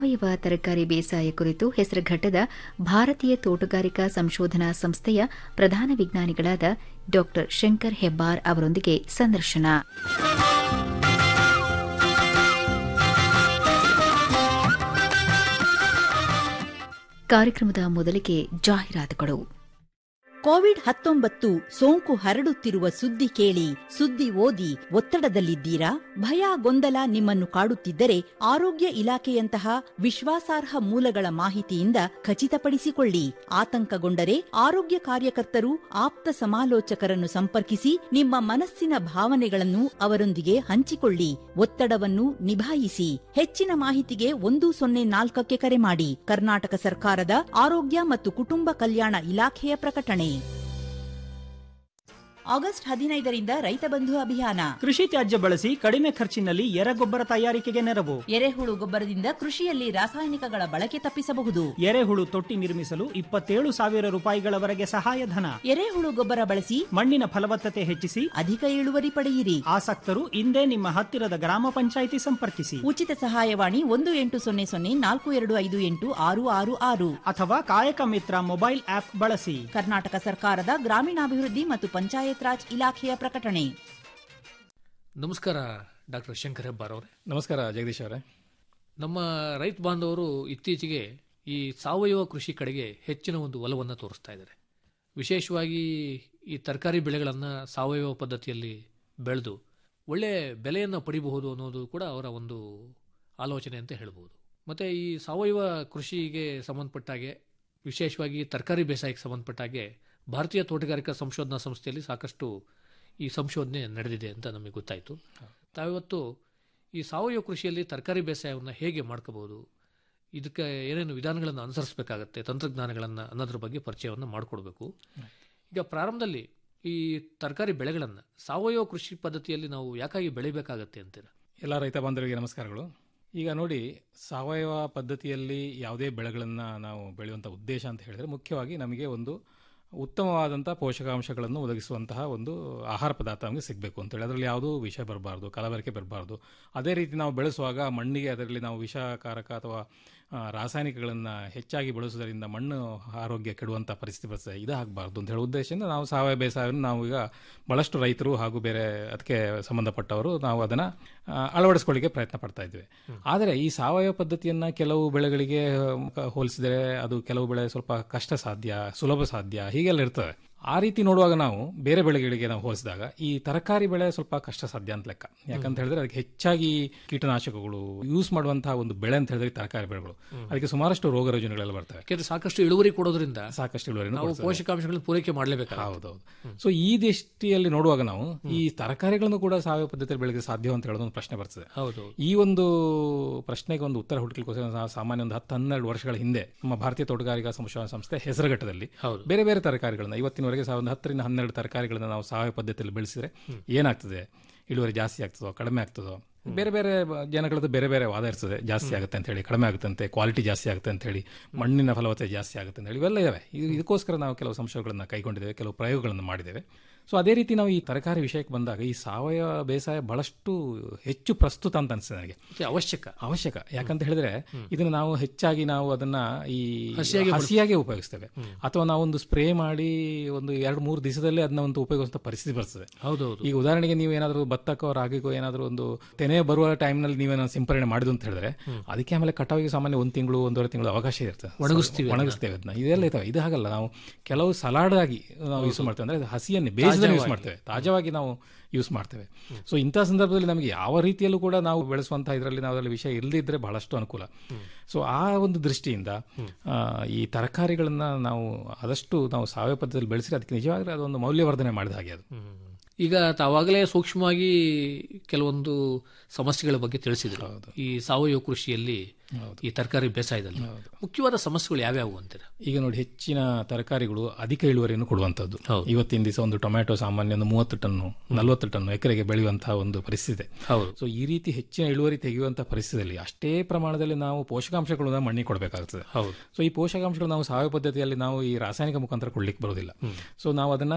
ಸಾವಯವ ತರಕಾರಿ ಬೇಸಾಯ ಕುರಿತು ಹೆಸರುಘಟ್ಟದ ಭಾರತೀಯ ತೋಟಗಾರಿಕಾ ಸಂಶೋಧನಾ ಸಂಸ್ಥೆಯ ಪ್ರಧಾನ ವಿಜ್ಞಾನಿಗಳಾದ ಡಾ ಶಂಕರ್ ಹೆಬ್ಬಾರ್ ಅವರೊಂದಿಗೆ ಸಂದರ್ಶನ ಕಾರ್ಯಕ್ರಮದ ಮೊದಲಿಗೆ ಜಾಹೀರಾತುಗಳು ಕೋವಿಡ್ ಹತ್ತೊಂಬತ್ತು ಸೋಂಕು ಹರಡುತ್ತಿರುವ ಸುದ್ದಿ ಕೇಳಿ ಸುದ್ದಿ ಓದಿ ಒತ್ತಡದಲ್ಲಿದ್ದೀರಾ ಭಯ ಗೊಂದಲ ನಿಮ್ಮನ್ನು ಕಾಡುತ್ತಿದ್ದರೆ ಆರೋಗ್ಯ ಇಲಾಖೆಯಂತಹ ವಿಶ್ವಾಸಾರ್ಹ ಮೂಲಗಳ ಮಾಹಿತಿಯಿಂದ ಖಚಿತಪಡಿಸಿಕೊಳ್ಳಿ ಆತಂಕಗೊಂಡರೆ ಆರೋಗ್ಯ ಕಾರ್ಯಕರ್ತರು ಆಪ್ತ ಸಮಾಲೋಚಕರನ್ನು ಸಂಪರ್ಕಿಸಿ ನಿಮ್ಮ ಮನಸ್ಸಿನ ಭಾವನೆಗಳನ್ನು ಅವರೊಂದಿಗೆ ಹಂಚಿಕೊಳ್ಳಿ ಒತ್ತಡವನ್ನು ನಿಭಾಯಿಸಿ ಹೆಚ್ಚಿನ ಮಾಹಿತಿಗೆ ಒಂದು ಸೊನ್ನೆ ನಾಲ್ಕಕ್ಕೆ ಕರೆ ಮಾಡಿ ಕರ್ನಾಟಕ ಸರ್ಕಾರದ ಆರೋಗ್ಯ ಮತ್ತು ಕುಟುಂಬ ಕಲ್ಯಾಣ ಇಲಾಖೆಯ ಪ್ರಕಟಣೆ ಆಗಸ್ಟ್ ಹದಿನೈದರಿಂದ ರೈತ ಬಂಧು ಅಭಿಯಾನ ಕೃಷಿ ತ್ಯಾಜ್ಯ ಬಳಸಿ ಕಡಿಮೆ ಖರ್ಚಿನಲ್ಲಿ ಎರೆಗೊಬ್ಬರ ತಯಾರಿಕೆಗೆ ನೆರವು ಎರೆಹುಳು ಗೊಬ್ಬರದಿಂದ ಕೃಷಿಯಲ್ಲಿ ರಾಸಾಯನಿಕಗಳ ಬಳಕೆ ತಪ್ಪಿಸಬಹುದು ಎರೆಹುಳು ತೊಟ್ಟಿ ನಿರ್ಮಿಸಲು ಇಪ್ಪತ್ತೇಳು ಸಾವಿರ ರೂಪಾಯಿಗಳವರೆಗೆ ಸಹಾಯಧನ ಎರೆಹುಳು ಗೊಬ್ಬರ ಬಳಸಿ ಮಣ್ಣಿನ ಫಲವತ್ತತೆ ಹೆಚ್ಚಿಸಿ ಅಧಿಕ ಇಳುವರಿ ಪಡೆಯಿರಿ ಆಸಕ್ತರು ಇಂದೇ ನಿಮ್ಮ ಹತ್ತಿರದ ಗ್ರಾಮ ಪಂಚಾಯಿತಿ ಸಂಪರ್ಕಿಸಿ ಉಚಿತ ಸಹಾಯವಾಣಿ ಒಂದು ಎಂಟು ಸೊನ್ನೆ ಸೊನ್ನೆ ನಾಲ್ಕು ಎರಡು ಐದು ಎಂಟು ಆರು ಆರು ಆರು ಅಥವಾ ಕಾಯಕ ಮಿತ್ರ ಮೊಬೈಲ್ ಆಪ್ ಬಳಸಿ ಕರ್ನಾಟಕ ಸರ್ಕಾರದ ಗ್ರಾಮೀಣಾಭಿವೃದ್ಧಿ ಮತ್ತು ಪಂಚಾಯತ್ ರಾಜ್ ಇಲಾಖೆಯ ಪ್ರಕಟಣೆ ನಮಸ್ಕಾರ ಡಾಕ್ಟರ್ ಶಂಕರ್ ಹೆಬ್ಬಾರ್ ಅವರೇ ನಮಸ್ಕಾರ ಜಗದೀಶ್ ಅವರೇ ನಮ್ಮ ರೈತ ಬಾಂಧವರು ಇತ್ತೀಚೆಗೆ ಈ ಸಾವಯವ ಕೃಷಿ ಕಡೆಗೆ ಹೆಚ್ಚಿನ ಒಂದು ಒಲವನ್ನು ತೋರಿಸ್ತಾ ಇದ್ದಾರೆ ವಿಶೇಷವಾಗಿ ಈ ತರಕಾರಿ ಬೆಳೆಗಳನ್ನು ಸಾವಯವ ಪದ್ಧತಿಯಲ್ಲಿ ಬೆಳೆದು ಒಳ್ಳೆಯ ಬೆಲೆಯನ್ನು ಪಡಿಬಹುದು ಅನ್ನೋದು ಕೂಡ ಅವರ ಒಂದು ಆಲೋಚನೆ ಅಂತ ಹೇಳ್ಬೋದು ಮತ್ತು ಈ ಸಾವಯವ ಕೃಷಿಗೆ ಸಂಬಂಧಪಟ್ಟಾಗೆ ವಿಶೇಷವಾಗಿ ತರಕಾರಿ ಬೇಸಾಯಕ್ಕೆ ಸಂಬಂಧಪಟ್ಟಾಗೆ ಭಾರತೀಯ ತೋಟಗಾರಿಕಾ ಸಂಶೋಧನಾ ಸಂಸ್ಥೆಯಲ್ಲಿ ಸಾಕಷ್ಟು ಈ ಸಂಶೋಧನೆ ನಡೆದಿದೆ ಅಂತ ನಮಗೆ ಗೊತ್ತಾಯಿತು ತಾವಿವತ್ತು ಈ ಸಾವಯವ ಕೃಷಿಯಲ್ಲಿ ತರಕಾರಿ ಬೇಸಾಯವನ್ನು ಹೇಗೆ ಮಾಡ್ಕೋಬಹುದು ಇದಕ್ಕೆ ಏನೇನು ವಿಧಾನಗಳನ್ನು ಅನುಸರಿಸಬೇಕಾಗತ್ತೆ ತಂತ್ರಜ್ಞಾನಗಳನ್ನು ಅನ್ನೋದ್ರ ಬಗ್ಗೆ ಪರಿಚಯವನ್ನು ಮಾಡಿಕೊಡ್ಬೇಕು ಈಗ ಪ್ರಾರಂಭದಲ್ಲಿ ಈ ತರಕಾರಿ ಬೆಳೆಗಳನ್ನು ಸಾವಯವ ಕೃಷಿ ಪದ್ಧತಿಯಲ್ಲಿ ನಾವು ಯಾಕಾಗಿ ಬೆಳಿಬೇಕಾಗತ್ತೆ ಅಂತೀರ ಎಲ್ಲ ರೈತ ಬಾಂಧವರಿಗೆ ನಮಸ್ಕಾರಗಳು ಈಗ ನೋಡಿ ಸಾವಯವ ಪದ್ಧತಿಯಲ್ಲಿ ಯಾವುದೇ ಬೆಳೆಗಳನ್ನು ನಾವು ಬೆಳೆಯುವಂಥ ಉದ್ದೇಶ ಅಂತ ಹೇಳಿದ್ರೆ ಮುಖ್ಯವಾಗಿ ನಮಗೆ ಒಂದು ಉತ್ತಮವಾದಂಥ ಪೋಷಕಾಂಶಗಳನ್ನು ಒದಗಿಸುವಂತಹ ಒಂದು ಆಹಾರ ಪದಾರ್ಥ ನಮಗೆ ಸಿಗಬೇಕು ಅಂತೇಳಿ ಅದರಲ್ಲಿ ಯಾವುದೂ ವಿಷ ಬರಬಾರ್ದು ಕಲಬೆರಕೆ ಬರಬಾರ್ದು ಅದೇ ರೀತಿ ನಾವು ಬೆಳೆಸುವಾಗ ಮಣ್ಣಿಗೆ ಅದರಲ್ಲಿ ನಾವು ವಿಷಕಾರಕ ಅಥವಾ ಆ, ರಾಸಾಯನಿಕಗಳನ್ನು ಹೆಚ್ಚಾಗಿ ಬಳಸುವುದರಿಂದ ಮಣ್ಣು ಆರೋಗ್ಯ ಕೆಡುವಂಥ ಪರಿಸ್ಥಿತಿ ಬರ್ತದೆ ಇದು ಆಗಬಾರ್ದು ಅಂತ ಹೇಳೋ ಉದ್ದೇಶದಿಂದ ನಾವು ಸಾವಯವ ಬೇಸಾಯವನ್ನು ನಾವು ಈಗ ಭಾಳಷ್ಟು ರೈತರು ಹಾಗೂ ಬೇರೆ ಅದಕ್ಕೆ ಸಂಬಂಧಪಟ್ಟವರು ನಾವು ಅದನ್ನು ಅಳವಡಿಸ್ಕೊಳ್ಳಿಕ್ಕೆ ಪ್ರಯತ್ನ ಪಡ್ತಾ ಇದ್ವಿ ಆದರೆ ಈ ಸಾವಯವ ಪದ್ಧತಿಯನ್ನು ಕೆಲವು ಬೆಳೆಗಳಿಗೆ ಆ, ಹೋಲಿಸಿದರೆ ಅದು ಕೆಲವು ಬೆಳೆ ಸ್ವಲ್ಪ ಕಷ್ಟ ಸಾಧ್ಯ ಸುಲಭ ಸಾಧ್ಯ ಹೀಗೆಲ್ಲ ಇರ್ತವೆ ಆ ರೀತಿ ನೋಡುವಾಗ ನಾವು ಬೇರೆ ಬೆಳೆಗಳಿಗೆ ನಾವು ಹೋಲಿಸಿದಾಗ ಈ ತರಕಾರಿ ಬೆಳೆ ಸ್ವಲ್ಪ ಕಷ್ಟ ಸಾಧ್ಯ ಅಂತ ಲೆಕ್ಕ ಯಾಕಂತ ಹೇಳಿದ್ರೆ ಅದಕ್ಕೆ ಹೆಚ್ಚಾಗಿ ಕೀಟನಾಶಕಗಳು ಯೂಸ್ ಮಾಡುವಂತಹ ಒಂದು ಬೆಳೆ ಅಂತ ಹೇಳಿದ್ರೆ ತರಕಾರಿ ಬೆಳೆಗಳು ಅದಕ್ಕೆ ಸುಮಾರಷ್ಟು ರೋಗ ರುಜಿನಗಳೆಲ್ಲ ಬರ್ತವೆ ಯಾಕೆಂದ್ರೆ ಸಾಕಷ್ಟು ಇಳುವರಿ ಕೊಡೋದ್ರಿಂದ ಸಾಕಷ್ಟು ಇಳುವರಿಯನ್ನು ನಾವು ಕೊಡ್ತವೆ. ಪೋಷಕಾಂಶಗಳನ್ನು ಪೂರೈಕೆ ಮಾಡಲೇಬೇಕಾಗುತ್ತೆ ಹೌದೌದು ಸೊ ಈ ದೃಷ್ಟಿಯಲ್ಲಿ ನೋಡುವಾಗ ನಾವು ಈ ತರಕಾರಿಗಳನ್ನು ಕೂಡ ಸಾವಯವ ಪದ್ಧತಿಯಲ್ಲಿ ಬೆಳೆಗೆ ಸಾಧ್ಯ ಅಂತ ಹೇಳೋದು ಒಂದು ಪ್ರಶ್ನೆ ಬರ್ತದೆ ಹೌದು ಈ ಒಂದು ಪ್ರಶ್ನೆಗೆ ಒಂದು ಉತ್ತರ ಹುಡುಕಲಿಕ್ಕೋಸ್ಕರ ನಾವು ಸಾಮಾನ್ಯ ಒಂದು ಹತ್ತು ಹನ್ನೆರಡು ವರ್ಷಗಳ ಹಿಂದೆ ನಮ್ಮ ಭಾರತೀಯ ತೋಟಗಾರಿಕಾ ಸಂಶೋಧನಾ ಸಂಸ್ಥೆ ಹೆಸರುಘಟ್ಟದಲ್ಲಿ ಹೌದು. ಬೇರೆ ಬೇರೆ ತರಕಾರಿಗಳನ್ನ ಇವತ್ತಿನವರೆಗೆ ಸಾವಿರದ ಒಂದು ಹತ್ತರಿಂದ ಹನ್ನೆರಡು ತರಕಾರಿಗಳನ್ನ ನಾವು ಸಾವಯವ ಪದ್ಧತಿಯಲ್ಲಿ ಬೆಳೆಸಿದ್ರೆ ಏನಾಗ್ತದೆ ಇಳುವರಿ ಜಾಸ್ತಿ ಆಗ್ತದೋ ಕಡಿಮೆ ಆಗ್ತದೋ ಬೇರೆ ಬೇರೆ ಜನಗಳದ್ದು ಬೇರೆ ಬೇರೆ ವಾದ ಇರ್ತದೆ ಜಾಸ್ತಿ ಆಗುತ್ತೆ ಅಂತ ಹೇಳಿ ಕಡಿಮೆ ಆಗುತ್ತೆ ಅಂತೆ ಕ್ವಾಲಿಟಿ ಜಾಸ್ತಿ ಆಗುತ್ತೆ ಅಂತ ಹೇಳಿ ಮಣ್ಣಿನ ಫಲವತ್ತತೆ ಜಾಸ್ತಿ ಆಗುತ್ತೆ ಅಂತ ಹೇಳಿ ಇವೆಲ್ಲ ಇದಾವೆ ಇದು- ಇದಕ್ಕೋಸ್ಕರ ನಾವು ಕೆಲವು ಸಂಶೋಧನೆಗಳನ್ನು ಕೈಗೊಂಡಿದ್ದೇವೆ ಕೆಲವು ಪ್ರಯೋಗಗಳನ್ನು ಮಾಡಿದ್ದೇವೆ ಸೊ ಅದೇ ರೀತಿ ನಾವು ಈ ತರಕಾರಿ ವಿಷಯಕ್ಕೆ ಬಂದಾಗ ಈ ಸಾವಯವ ಬೇಸಾಯ ಬಹಳಷ್ಟು ಹೆಚ್ಚು ಪ್ರಸ್ತುತ ಅಂತ ಅನಿಸ್ತದೆ ನನಗೆ ಮತ್ತೆ ಅವಶ್ಯಕ ಅವಶ್ಯಕ ಯಾಕಂತ ಹೇಳಿದ್ರೆ ಇದನ್ನ ನಾವು ಹೆಚ್ಚಾಗಿ ನಾವು ಅದನ್ನ ಈ ಹಸಿಯಾಗಿ ಹಸಿಯಾಗಿ ಉಪಯೋಗಿಸ್ತೇವೆ ಅಥವಾ ನಾವೊಂದು ಸ್ಪ್ರೇ ಮಾಡಿ ಒಂದು ಎರಡು ಮೂರು ದಿವಸದಲ್ಲೇ ಅದನ್ನ ಒಂದು ಉಪಯೋಗಿಸುವಂತ ಪರಿಸ್ಥಿತಿ ಬರ್ತದೆ ಹೌದೌದು ಈಗ ಉದಾಹರಣೆಗೆ ನೀವು ಏನಾದರೂ ಭತ್ತಕ್ಕೋ ರಾಗಿಗೋ ಏನಾದರೂ ಒಂದು ತೆನೆ ಬರುವ ಟೈಮ್ನಲ್ಲಿ ನೀವೇನೋ ಸಿಂಪರಣೆ ಮಾಡಿದ್ದು ಅಂತ ಹೇಳಿದ್ರೆ ಅದಕ್ಕೆ ಆಮೇಲೆ ಕಟಾವಿಗೆ ಸಾಮಾನ್ಯ ಒಂದು ತಿಂಗಳು ಒಂದೂವರೆ ತಿಂಗಳು ಅವಕಾಶ ಇರ್ತದೆ ಒಣಗಿಸ್ತೀವಿ ಅದನ್ನ. ಒಣಗಿಸ್ತೇವೆ ಅದನ್ನ ಇದೆಲ್ಲ ಇದಾವೆ ಇದು ಹಾಗಲ್ಲ ನಾವು ಕೆಲವು ಸಲಾಡ್ ಆಗಿ ನಾವು ಯೂಸ್ ಮಾಡ್ತೇವೆ ಅಂದ್ರೆ ಅದು ಹಸಿಯನ್ನೇ ಬೇಯಿಸದೇ ಯೂಸ್ ಮಾಡ್ತೇವೆ ತಾಜಾವಾಗಿ ನಾವು ಯೂಸ್ ಮಾಡ್ತೇವೆ ಸೊ ಇಂಥ ಸಂದರ್ಭದಲ್ಲಿ ನಮಗೆ ಯಾವ ರೀತಿಯಲ್ಲೂ ಕೂಡ ನಾವು ಬೆಳೆಸುವಂತಹ ಇದರಲ್ಲಿ ನಾವು ಅದರಲ್ಲಿ ವಿಷಯ ಇಲ್ಲದಿದ್ರೆ ಬಹಳಷ್ಟು ಅನುಕೂಲ ಸೊ ಆ ಒಂದು ದೃಷ್ಟಿಯಿಂದ ಆ, ಈ ತರಕಾರಿಗಳನ್ನ ನಾವು ಆದಷ್ಟು ನಾವು ಸಾವಯವ ಪದ್ಧತಿಯಲ್ಲಿ ಬೆಳೆಸಿದ್ರೆ ಅದಕ್ಕೆ ನಿಜವಾಗ್ಲೂ ಅದೊಂದು ಮೌಲ್ಯವರ್ಧನೆ ಮಾಡಿದ ಹಾಗೆ ಅದು ಈಗ ತಾವಾಗಲೇ ಸೂಕ್ಷ್ಮವಾಗಿ ಕೆಲವೊಂದು ಸಮಸ್ಯೆಗಳ ಬಗ್ಗೆ ತಿಳಿಸಿದ್ರು ಈ ಸಾವಯವ ಕೃಷಿಯಲ್ಲಿ ಈ ತರಕಾರಿ ಬೇಸಾಯದಲ್ಲಿ ಮುಖ್ಯವಾದ ಸಮಸ್ಯೆಗಳು ಯಾವ್ಯಾವು ಅಂತೀರ ಈಗ ನೋಡಿ ಹೆಚ್ಚಿನ ತರಕಾರಿಗಳು ಅಧಿಕ ಇಳುವರಿಯನ್ನು ಕೊಡುವಂಥದ್ದು ಇವತ್ತಿನ ದಿವಸ ಒಂದು ಟೊಮ್ಯಾಟೊ ಸಾಮಾನ್ಯ ಒಂದು ಮೂವತ್ತು ಟನ್ನು ನಲವತ್ತು ಟನ್ನು ಎಕರೆಗೆ ಬೆಳೆಯುವಂತಹ ಒಂದು ಪರಿಸ್ಥಿತಿ ಹೌದು ಸೊ ಈ ರೀತಿ ಹೆಚ್ಚಿನ ಇಳುವರಿ ತೆಗೆಯುವಂತಹ ಪರಿಸ್ಥಿತಿಯಲ್ಲಿ ಅಷ್ಟೇ ಪ್ರಮಾಣದಲ್ಲಿ ನಾವು ಪೋಷಕಾಂಶಗಳನ್ನ ಮಣ್ಣಿಗೆ ಕೊಡಬೇಕಾಗ್ತದೆ ಹೌದು ಸೊ ಈ ಪೋಷಕಾಂಶಗಳು ನಾವು ಸಾವಯವ ಪದ್ಧತಿಯಲ್ಲಿ ನಾವು ಈ ರಾಸಾಯನಿಕ ಮುಖಾಂತರ ಕೊಡ್ಲಿಕ್ಕೆ ಬರೋದಿಲ್ಲ ಸೊ ನಾವು ಅದನ್ನ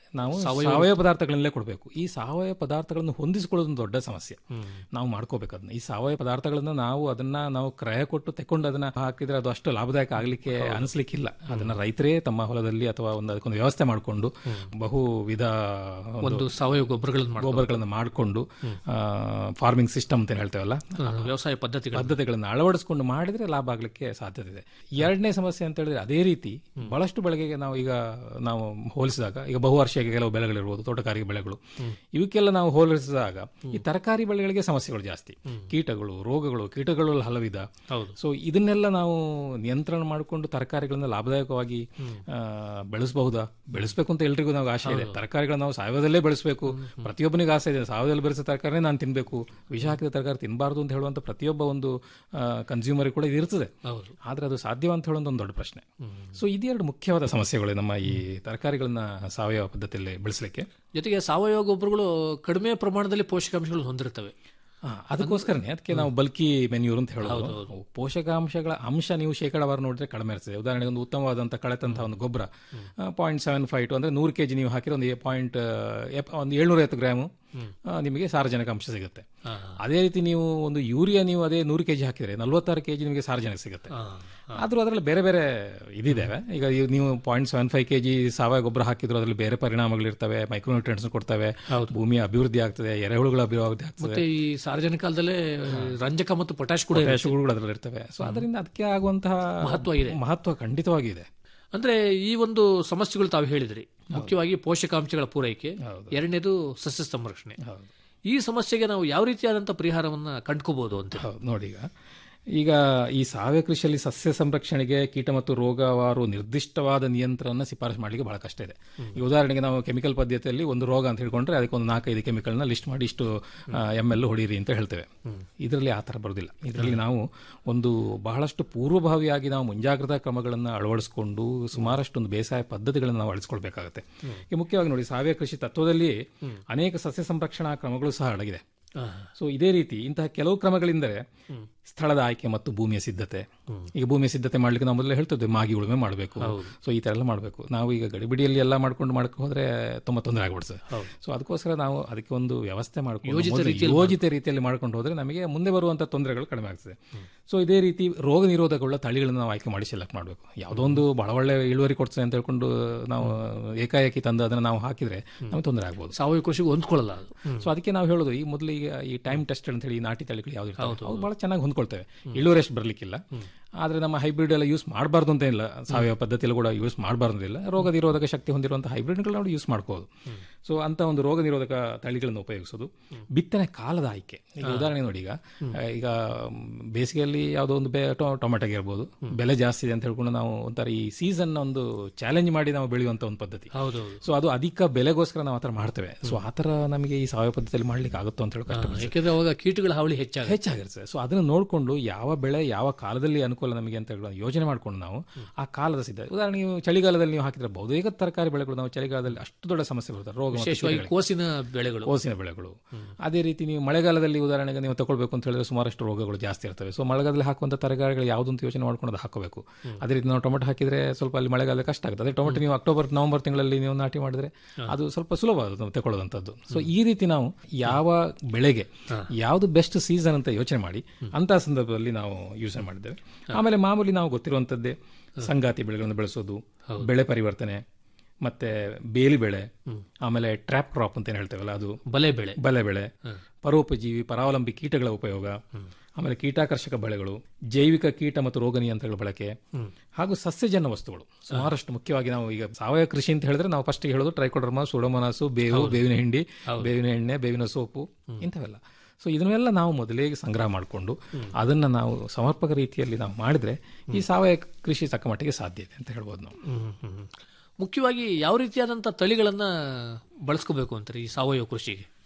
ನಾವು ಸಾವಯವ ಪದಾರ್ಥಗಳನ್ನೇ ಕೊಡಬೇಕು ಈ ಸಾವಯವ ಪದಾರ್ಥಗಳನ್ನು ಹೊಂದಿಸಿಕೊಳ್ಳೋದು ಒಂದು ದೊಡ್ಡ ಸಮಸ್ಯೆ ನಾವು ಮಾಡ್ಕೋಬೇಕು ಅದನ್ನ ಈ ಸಾವಯವ ಪದಾರ್ಥಗಳನ್ನ ನಾವು ಅದನ್ನ ನಾವು ಕ್ರಯ ಕೊಟ್ಟು ತೆಕೊಂಡು ಅದನ್ನ ಹಾಕಿದ್ರೆ ಅದು ಅಷ್ಟು ಲಾಭದಾಯಕ ಆಗ್ಲಿಕ್ಕೆ ಅನಿಸ್ಲಿಕ್ಕಿಲ್ಲ ಅದನ್ನ ರೈತರೇ ತಮ್ಮ ಹೊಲದಲ್ಲಿ ಅಥವಾ ಒಂದು ಅದಕ್ಕೊಂದು ವ್ಯವಸ್ಥೆ ಮಾಡಿಕೊಂಡು ಬಹು ವಿಧ ಒಂದು ಒಂದು ಸಾವಯವ ಗೊಬ್ಬರಗಳನ್ನು ಮಾಡ್ಕೊ- ಗೊಬ್ಬರಗಳನ್ನು ಮಾಡಿಕೊಂಡು ಫಾರ್ಮಿಂಗ್ ಸಿಸ್ಟಮ್ ಅಂತ ಏನ್ ಹೇಳ್ತೇವಲ್ಲ ಆ, ವ್ಯವಸಾಯ ಪದ್ಧತಿಗಳು ಪದ್ಧತಿಗಳನ್ನು ಅಳವಡಿಸಿಕೊಂಡು ಮಾಡಿದ್ರೆ ಲಾಭ ಆಗ್ಲಿಕ್ಕೆ ಸಾಧ್ಯತೆ ಇದೆ ಎರಡನೇ ಸಮಸ್ಯೆ ಅಂತ ಹೇಳಿದ್ರೆ ಅದೇ ರೀತಿ ಬಹಳಷ್ಟು ಬೆಳೆಗೆ ನಾವು ಈಗ ನಾವು ಹೋಲಿಸಿದಾಗ ಈಗ ಬಹುವಾರ್ಷಿಕ ಕೆಲವು ಬೆಳೆಗಳಿರ್ಬೋದು ತೋಟಗಾರಿಕೆ ಬೆಳೆಗಳು ಇವಕ್ಕೆಲ್ಲ ನಾವು ಹೋಲಿಸಿದಾಗ ಈ ತರಕಾರಿ ಬೆಳೆಗಳಿಗೆ ಸಮಸ್ಯೆಗಳು ಜಾಸ್ತಿ ಕೀಟಗಳು ರೋಗಗಳು ಕೀಟಗಳು ಹಲವಿದ ಹೌದು. ಸೊ ಇದನ್ನೆಲ್ಲ ನಾವು ನಿಯಂತ್ರಣ ಮಾಡಿಕೊಂಡು ತರಕಾರಿಗಳನ್ನ ಲಾಭದಾಯಕವಾಗಿ ಆ, ಬೆಳೆಸಬಹುದಾ ಬೆಳೆಸಬೇಕು ಅಂತ ಎಲ್ರಿಗೂ ನಾವು ಆಸೆ ಇದೆ ತರಕಾರಿಗಳನ್ನ ನಾವು ಸಾವಯವದಲ್ಲೇ ಬೆಳೆಸಬೇಕು ಪ್ರತಿಯೊಬ್ಬನಿಗೆ ಆಸೆ ಇದೆ ಸಾವಯವದಲ್ಲಿ ಬೆಳೆಸಿದ ತರಕಾರಿ ನಾನು ತಿನ್ಬೇಕು ವಿಷ ಹಾಕಿದ ತರಕಾರಿ ತಿನ್ನಬಾರ್ದು ಅಂತ ಹೇಳುವಂತ ಪ್ರತಿಯೊಬ್ಬ ಒಂದು ಕನ್ಸ್ಯೂಮರ್ ಕೂಡ ಇದು ಇರ್ತದೆ ಹೌದು. ಆದ್ರೆ ಅದು ಸಾಧ್ಯ ಅಂತ ಹೇಳೋದು ಒಂದು ದೊಡ್ಡ ಪ್ರಶ್ನೆ ಸೊ ಇದೆರಡು ಮುಖ್ಯವಾದ ಸಮಸ್ಯೆಗಳು ನಮ್ಮ ಈ ತರಕಾರಿಗಳನ್ನ ಸಾವಯವ ಪದ್ಧತಿಯಲ್ಲಿ ಬೆಳೆಸಲಿಕ್ಕೆ ಜೊತೆಗೆ ಸಾವಯವ ಗೊಬ್ಬರಗಳು ಕಡಿಮೆ ಪ್ರಮಾಣದಲ್ಲಿ ಪೋಷಕಾಂಶಗಳು ಹೊಂದಿರ್ತವೆ ಆ, ಅದಕ್ಕೋಸ್ಕರನೇ ಅದಕ್ಕೆ ನಾವು ಬಲ್ಕಿ ಮೆನ್ಯೂರ್ ಅಂತ ಹೇಳೋದು ಪೋಷಕಾಂಶಗಳ ಅಂಶ ನೀವು ಶೇಕಡಾವಾರು ನೋಡಿದ್ರೆ ಕಡಿಮೆ ಇರ್ತದೆ ಉದಾಹರಣೆಗೆ ಒಂದು ಉತ್ತಮವಾದಂಥ ಕಳೆತಂತಹ ಒಂದು ಗೊಬ್ಬರ ಪಾಯಿಂಟ್ ಸೆವೆನ್ ಫೈವ್ ಟು ಅಂದ್ರೆ ನೂರು ಕೆಜಿ ನೀವು ಹಾಕಿರೋ ಒಂದು ಪಾಯಿಂಟ್ ಒಂದು ಏಳ್ನೂರೈವತ್ತು ಗ್ರಾಮು ಆ, ನಿಮಗೆ ಸಾರಜನಕ ಅಂಶ ಸಿಗುತ್ತೆ ಅದೇ ರೀತಿ ನೀವು ಒಂದು ಯೂರಿಯಾ ನೀವು ಅದೇ ನೂರು ಕೆಜಿ ಹಾಕಿದ್ರೆ ನಲ್ವತ್ತಾರು ಕೆಜಿ ನಿಮಗೆ ಸಾರಜನಕ ಸಿಗುತ್ತೆ ಆದ್ರೂ ಅದರಲ್ಲಿ ಬೇರೆ ಬೇರೆ ಇದಿದ್ದಾವೆ ಈಗ ಇವ್ ನೀವು ಪಾಯಿಂಟ್ ಸೆವೆನ್ ಫೈವ್ ಕೆಜಿ ಸಾವಯವ ಗೊಬ್ಬರ ಹಾಕಿದ್ರು ಅದರಲ್ಲಿ ಬೇರೆ ಪರಿಣಾಮಗಳಿರ್ತವೆ ಮೈಕ್ರೋನ್ಯೂಟ್ರಿಯೆಂಟ್ಸ್ ಕೊಡ್ತವೆ ಭೂಮಿಯ ಅಭಿವೃದ್ಧಿ ಆಗ್ತದೆ ಎರೆಹುಳುಗಳ ಅಭಿವೃದ್ಧಿ ಆಗ್ತದೆ ಮತ್ತೆ ಈ ಸಾರ್ವಜನಿಕಕಾಲದಲ್ಲೇ ರಂಜಕ ಮತ್ತು ಪೊಟ್ಯಾಶ್ ಕೂಡ ಇದೆ. ಪೊಟ್ಯಾಶಗಳು ಅದರಲ್ಲಿ ಇರ್ತವೆ ಸೊ ಅದರಿಂದ ಅದಕ್ಕೆ ಆಗುವಂತಹ ಮಹತ್ವ ಇದೆ. ಮಹತ್ವ ಖಂಡಿತವಾಗಿ ಇದೆ ಅಂದ್ರೆ ಈ ಒಂದು ಸಮಸ್ಯೆಗಳು ತಾವು ಹೇಳಿದ್ರಿ ಮುಖ್ಯವಾಗಿ ಪೋಷಕಾಂಶಗಳ ಪೂರೈಕೆ ಎರಡನೇದು ಸಸ್ಯ ಸಂರಕ್ಷಣೆ ಈ ಸಮಸ್ಯೆಗೆ ನಾವು ಯಾವ ರೀತಿಯಾದಂತಹ ಪರಿಹಾರವನ್ನ ಕಂಡ್ಕೋಬಹುದು ಅಂತ ಹೌದು ನೋಡಿ ಈಗ ಈಗ ಈ ಸಾವಯವ ಕೃಷಿಯಲ್ಲಿ ಸಸ್ಯ ಸಂರಕ್ಷಣೆಗೆ ಕೀಟ ಮತ್ತು ರೋಗವಾರು ನಿರ್ದಿಷ್ಟವಾದ ನಿಯಂತ್ರಣನ ಶಿಫಾರಸು ಮಾಡಲಿಕ್ಕೆ ಬಹಳ ಕಷ್ಟ ಇದೆ ಈಗ ಉದಾಹರಣೆಗೆ ನಾವು ಕೆಮಿಕಲ್ ಪದ್ಧತಿಯಲ್ಲಿ ಒಂದು ರೋಗ ಅಂತ ಹೇಳ್ಕೊಂಡ್ರೆ ಅದಕ್ಕೆ ಒಂದು ನಾಲ್ಕೈದು ಕೆಮಿಕಲ್ನ ಲಿಸ್ಟ್ ಮಾಡಿ ಇಷ್ಟು ಎಮ್ ಎಲ್ ಹೊಡೀರಿ ಅಂತ ಹೇಳ್ತೇವೆ ಇದರಲ್ಲಿ ಆ ಥರ ಬರೋದಿಲ್ಲ ಇದರಲ್ಲಿ ನಾವು ಒಂದು ಬಹಳಷ್ಟು ಪೂರ್ವಭಾವಿಯಾಗಿ ನಾವು ಮುಂಜಾಗ್ರತಾ ಕ್ರಮಗಳನ್ನು ಅಳವಡಿಸಿಕೊಂಡು ಸುಮಾರಷ್ಟು ಒಂದು ಬೇಸಾಯ ಪದ್ಧತಿಗಳನ್ನು ನಾವು ಅಳಿಸ್ಕೊಳ್ಬೇಕಾಗುತ್ತೆ ಈಗ ಮುಖ್ಯವಾಗಿ ನೋಡಿ ಸಾವಯವ ಕೃಷಿ ತತ್ವದಲ್ಲಿ ಅನೇಕ ಸಸ್ಯ ಸಂರಕ್ಷಣಾ ಕ್ರಮಗಳು ಸಹ ಅಡಗಿದೆ ಸೊ ಇದೇ ರೀತಿ ಇಂತಹ ಕೆಲವು ಕ್ರಮಗಳೆಂದರೆ ಸ್ಥಳದ ಆಯ್ಕೆ ಮತ್ತು ಭೂಮಿಯ ಸಿದ್ಧತೆ ಈಗ ಭೂಮಿಯ ಸಿದ್ಧತೆ ಮಾಡ್ಲಿಕ್ಕೆ ನಾವು ಮೊದಲೇ ಹೇಳ್ತಿದ್ವಿ ಮಾಗಿ ಉಳುಮೆ ಮಾಡಬೇಕು ಸೊ ಈ ತರ ಎಲ್ಲ ಮಾಡಬೇಕು ನಾವು ಈಗ ಗಡಿಬಿಡಿಯಲ್ಲಿ ಎಲ್ಲ ಮಾಡ್ಕೊಂಡು ಮಾಡಕ್ಕೆ ಹೋದ್ರೆ ತುಂಬಾ ತೊಂದರೆ ಆಗ್ಬಿಡ್ತದೆ ಸೊ ಅದಕ್ಕೋಸ್ಕರ ನಾವು ಅದಕ್ಕೆ ಒಂದು ವ್ಯವಸ್ಥೆ ಮಾಡ್ಕೊಂಡು ಮೊದಲು ಯೋಜಿತ ರೀತಿಯಲ್ಲಿ ಮಾಡ್ಕೊಂಡು ಹೋದ್ರೆ ನಮಗೆ ಮುಂದೆ ಬರುವಂತ ತೊಂದರೆಗಳು ಕಡಿಮೆ ಆಗ್ತದೆ ಸೊ ಇದೇ ರೀತಿ ರೋಗ ನಿರೋಧಕವುಳ್ಳ ತಳಿಗಳನ್ನು ನಾವು ಆಯ್ಕೆ ಮಾಡಿ ಸೆಲೆಕ್ಟ್ ಮಾಡಬೇಕು ಯಾವುದೋ ಒಂದು ಬಹಳ ಒಳ್ಳೆ ಇಳುವರಿ ಕೊಡ್ತದೆ ಅಂತ ಹೇಳ್ಕೊಂಡು ನಾವು ಏಕಾಏಕಿ ತಂದು ಅದನ್ನ ನಾವು ಹಾಕಿದ್ರೆ ನಮಗೆ ತೊಂದರೆ ಆಗ್ಬೋದು ಸಾವಯವ ಕೃಷಿಗೆ ಹೊಂದ್ಕೊಳ್ಳಲ್ಲ ಅದು ಸೊ ಅದಕ್ಕೆ ನಾವು ಹೇಳೋದು ಈ ಮೊದಲು ಈಗ ಈ ಟೈಮ್ ಟೆಸ್ಟ್ ಅಂತ ಹೇಳಿ ಈ ನಾಟಿ ತಳಿಗಳು ಯಾವ್ದು ಇರ್ತವೆ ಅವು ಬಹಳ ಚೆನ್ನಾಗಿ ಹೊಂದ್ಕೊಳ್ತೇವೆ ಇಳುವರಿ ಅಷ್ಟು ಬರ್ಲಿಕ್ಕಿಲ್ಲ ಆದ್ರೆ ನಮ್ಮ ಹೈಬ್ರಿಡ್ ಎಲ್ಲ ಯೂಸ್ ಮಾಡಬಾರ್ದು ಅಂತ ಇಲ್ಲ ಸಾವಯವ ಪದ್ಧತಿಯಲ್ಲಿ ಕೂಡ ಯೂಸ್ ಮಾಡಬಾರ್ದು ಇಲ್ಲ ರೋಗ ನಿರೋಧಕ ಶಕ್ತಿ ಹೊಂದಿರುವಂತಹ ಹೈಬ್ರಿಡ್ಗಳನ್ನ ನಾವು ಯೂಸ್ ಮಾಡ್ಕೋದು ಸೊ ಅಂತ ಒಂದು ರೋಗ ನಿರೋಧಕ ತಳಿಗಳನ್ನು ಉಪಯೋಗಿಸೋದು ಬಿತ್ತನೆ ಕಾಲದ ಆಯ್ಕೆ ಈಗ ಉದಾಹರಣೆ ನೋಡಿ ಈಗ ಈಗ ಬೇಸಿಗೆಯಲ್ಲಿ ಯಾವುದೋ ಒಂದು ಬೆ ಟೊಮೆಟೊಗೆ ಇರ್ಬೋದು ಬೆಲೆ ಜಾಸ್ತಿ ಇದೆ ಅಂತ ಹೇಳ್ಕೊಂಡು ನಾವು ಒಂಥರ ಈ ಸೀಸನ್ ಒಂದು ಚಾಲೆಂಜ್ ಮಾಡಿ ನಾವು ಬೆಳೆಯುವಂತ ಒಂದು ಪದ್ಧತಿ ಹೌದು ಸೊ ಅದು ಅಧಿಕ ಬೆಲೆಗೋಸ್ಕರ ನಾವು ಆತರ ಮಾಡ್ತೇವೆ ಸೊ ಆತರ ನಮಗೆ ಈ ಸಾವಯವ ಪದ್ಧತಿಯಲ್ಲಿ ಮಾಡ್ಲಿಕ್ಕೆ ಆಗುತ್ತೋ ಅಂತ ಹೇಳಿ ಕಷ್ಟ ಯಾಕೆಂದ್ರೆ ಅವಾಗ ಕೀಟಗಳ ಹಾವಳಿ ಹೆಚ್ಚಾಗ ಹೆಚ್ಚಾಗಿರ್ತದೆ ಸೊ ಅದನ್ನ ನೋಡಿಕೊಂಡು ಯಾವ ಬೆಳೆ ಯಾವ ಕಾಲದಲ್ಲಿ ಅನುಕೂಲ ನಮಗೆ ಅಂತ ಹೇಳಿ ಯೋಚನೆ ಮಾಡ್ಕೊಂಡು ನಾವು ಆ ಕಾಲದ ಸಿದ್ಧ ಉದಾಹರಣೆಗೆ ನೀವು ಚಳಿಗಾಲದಲ್ಲಿ ನೀವು ಹಾಕಿದ್ರೆ ಬಹುತೇಕ ತರಕಾರಿ ಬೆಳೆಗಳು ನಾವು ಚಳಿಗಾಲದಲ್ಲಿ ಅಷ್ಟು ದೊಡ್ಡ ಸಮಸ್ಯೆ ಬರ್ತದೆ ರೋಗ ಮತ್ತು ವಿಶೇಷವಾಗಿ ಕೀಟಗಳಿಗೆ. ಕೋಸಿನ ಬೆಳೆಗಳು ಕೋಸಿನ ಬೆಳೆಗಳು ಅದೇ ರೀತಿ ನೀವು ಮಳೆಗಾಲದಲ್ಲಿ ಉದಾಹರಣೆಗೆ ನೀವು ತಗೊಳ್ಬೇಕು ಅಂತ ಹೇಳಿದ್ರೆ ಸುಮಾರಷ್ಟು ರೋಗಗಳು ಜಾಸ್ತಿ ಇರ್ತವೆ ಸೊ ಮಳೆಗಾಲದಲ್ಲಿ ಹಾಕುವಂತ ತರಕಾರಿಗಳು ಯಾವುದಂತ ಯೋಚನೆ ಮಾಡ್ಕೊಂಡು ಅದು ಹಾಕಬೇಕು ಅದೇ ರೀತಿ ನಾವು ಟೊಮೆಟೊ ಹಾಕಿದ್ರೆ ಸ್ವಲ್ಪ ಅಲ್ಲಿ ಮಳೆಗಾಲ ಕಷ್ಟ ಆಗುತ್ತೆ ಅದೇ ಟೊಮೆಟೊ ನೀವು ಅಕ್ಟೋಬರ್ ನವೆಂಬರ್ ತಿಂಗಳಲ್ಲಿ ನೀವು ನಾಟಿ ಮಾಡಿದ್ರೆ ಅದು ಸ್ವಲ್ಪ ಸುಲಭ ಅದು ನಾವು ತಗೊಳ್ಳೋದಂಥದ್ದು ಸೊ ಈ ರೀತಿ ನಾವು ಯಾವ ಬೆಳೆಗೆ ಯಾವುದು ಬೆಸ್ಟ್ ಸೀಸನ್ ಅಂತ ಯೋಚನೆ ಮಾಡಿ ಅಂತಹ ಸಂದರ್ಭದಲ್ಲಿ ನಾವು ಯೋಚನೆ ಮಾಡಿದ್ದೇವೆ ಆಮೇಲೆ ಮಾಮೂಲಿ ನಾವು ಗೊತ್ತಿರುವಂತದ್ದೇ ಸಂಗಾತಿ ಬೆಳೆಗಳನ್ನು ಬೆಳೆಸೋದು ಬೆಳೆ ಪರಿವರ್ತನೆ ಮತ್ತೆ ಬೇಲಿ ಬೆಳೆ ಆಮೇಲೆ ಟ್ರ್ಯಾಪ್ ಕ್ರಾಪ್ ಅಂತ ಏನ್ ಹೇಳ್ತೇವಲ್ಲ ಅದು ಬಲೆ ಬೆಳೆ ಬಲೆ ಬೆಳೆ ಪರೋಪಜೀವಿ ಪರಾವಲಂಬಿ ಕೀಟಗಳ ಉಪಯೋಗ ಆಮೇಲೆ ಕೀಟಾಕರ್ಷಕ ಬೆಳೆಗಳು ಜೈವಿಕ ಕೀಟ ಮತ್ತು ರೋಗ ನಿಯಂತ್ರಣಗಳ ಬಳಕೆ ಹಾಗೂ ಸಸ್ಯಜನ್ಯ ವಸ್ತುಗಳು ಸುಮಾರಷ್ಟು ಮುಖ್ಯವಾಗಿ ನಾವು ಈಗ ಸಾವಯವ ಕೃಷಿ ಅಂತ ಹೇಳಿದ್ರೆ ನಾವು ಫಸ್ಟ್ ಹೇಳೋದು ಟ್ರೈಕೋಡರ್ಮಾ ಸುಡೋಮನಾಸು ಬೇವು ಬೇವಿನ ಹಿಂಡಿ ಬೇವಿನ ಎಣ್ಣೆ ಬೇವಿನ ಸೋಪು ಇಂಥವೆಲ್ಲ ಸೊ ಇದನ್ನೆಲ್ಲ ನಾವು ಮೊದಲೇ ಸಂಗ್ರಹ ಮಾಡಿಕೊಂಡು ಅದನ್ನ ನಾವು ಸಮರ್ಪಕ ರೀತಿಯಲ್ಲಿ ನಾವು ಮಾಡಿದ್ರೆ ಈ ಸಾವಯವ ಕೃಷಿ ತಕ್ಕ ಮಟ್ಟಿಗೆ ಸಾಧ್ಯ ಇದೆ ಅಂತ ಹೇಳ್ಬೋದು ನಾವು ಹ್ಮ್, ಹ್ಮ್. ಮುಖ್ಯವಾಗಿ ಯಾವ ರೀತಿಯಾದಂತ ತಳಿಗಳನ್ನ ಬಳಸ್ಕೋಬೇಕು ಅಂತಾರೆ ಈ ಸಾವಯವ ಕೃಷಿಗೆ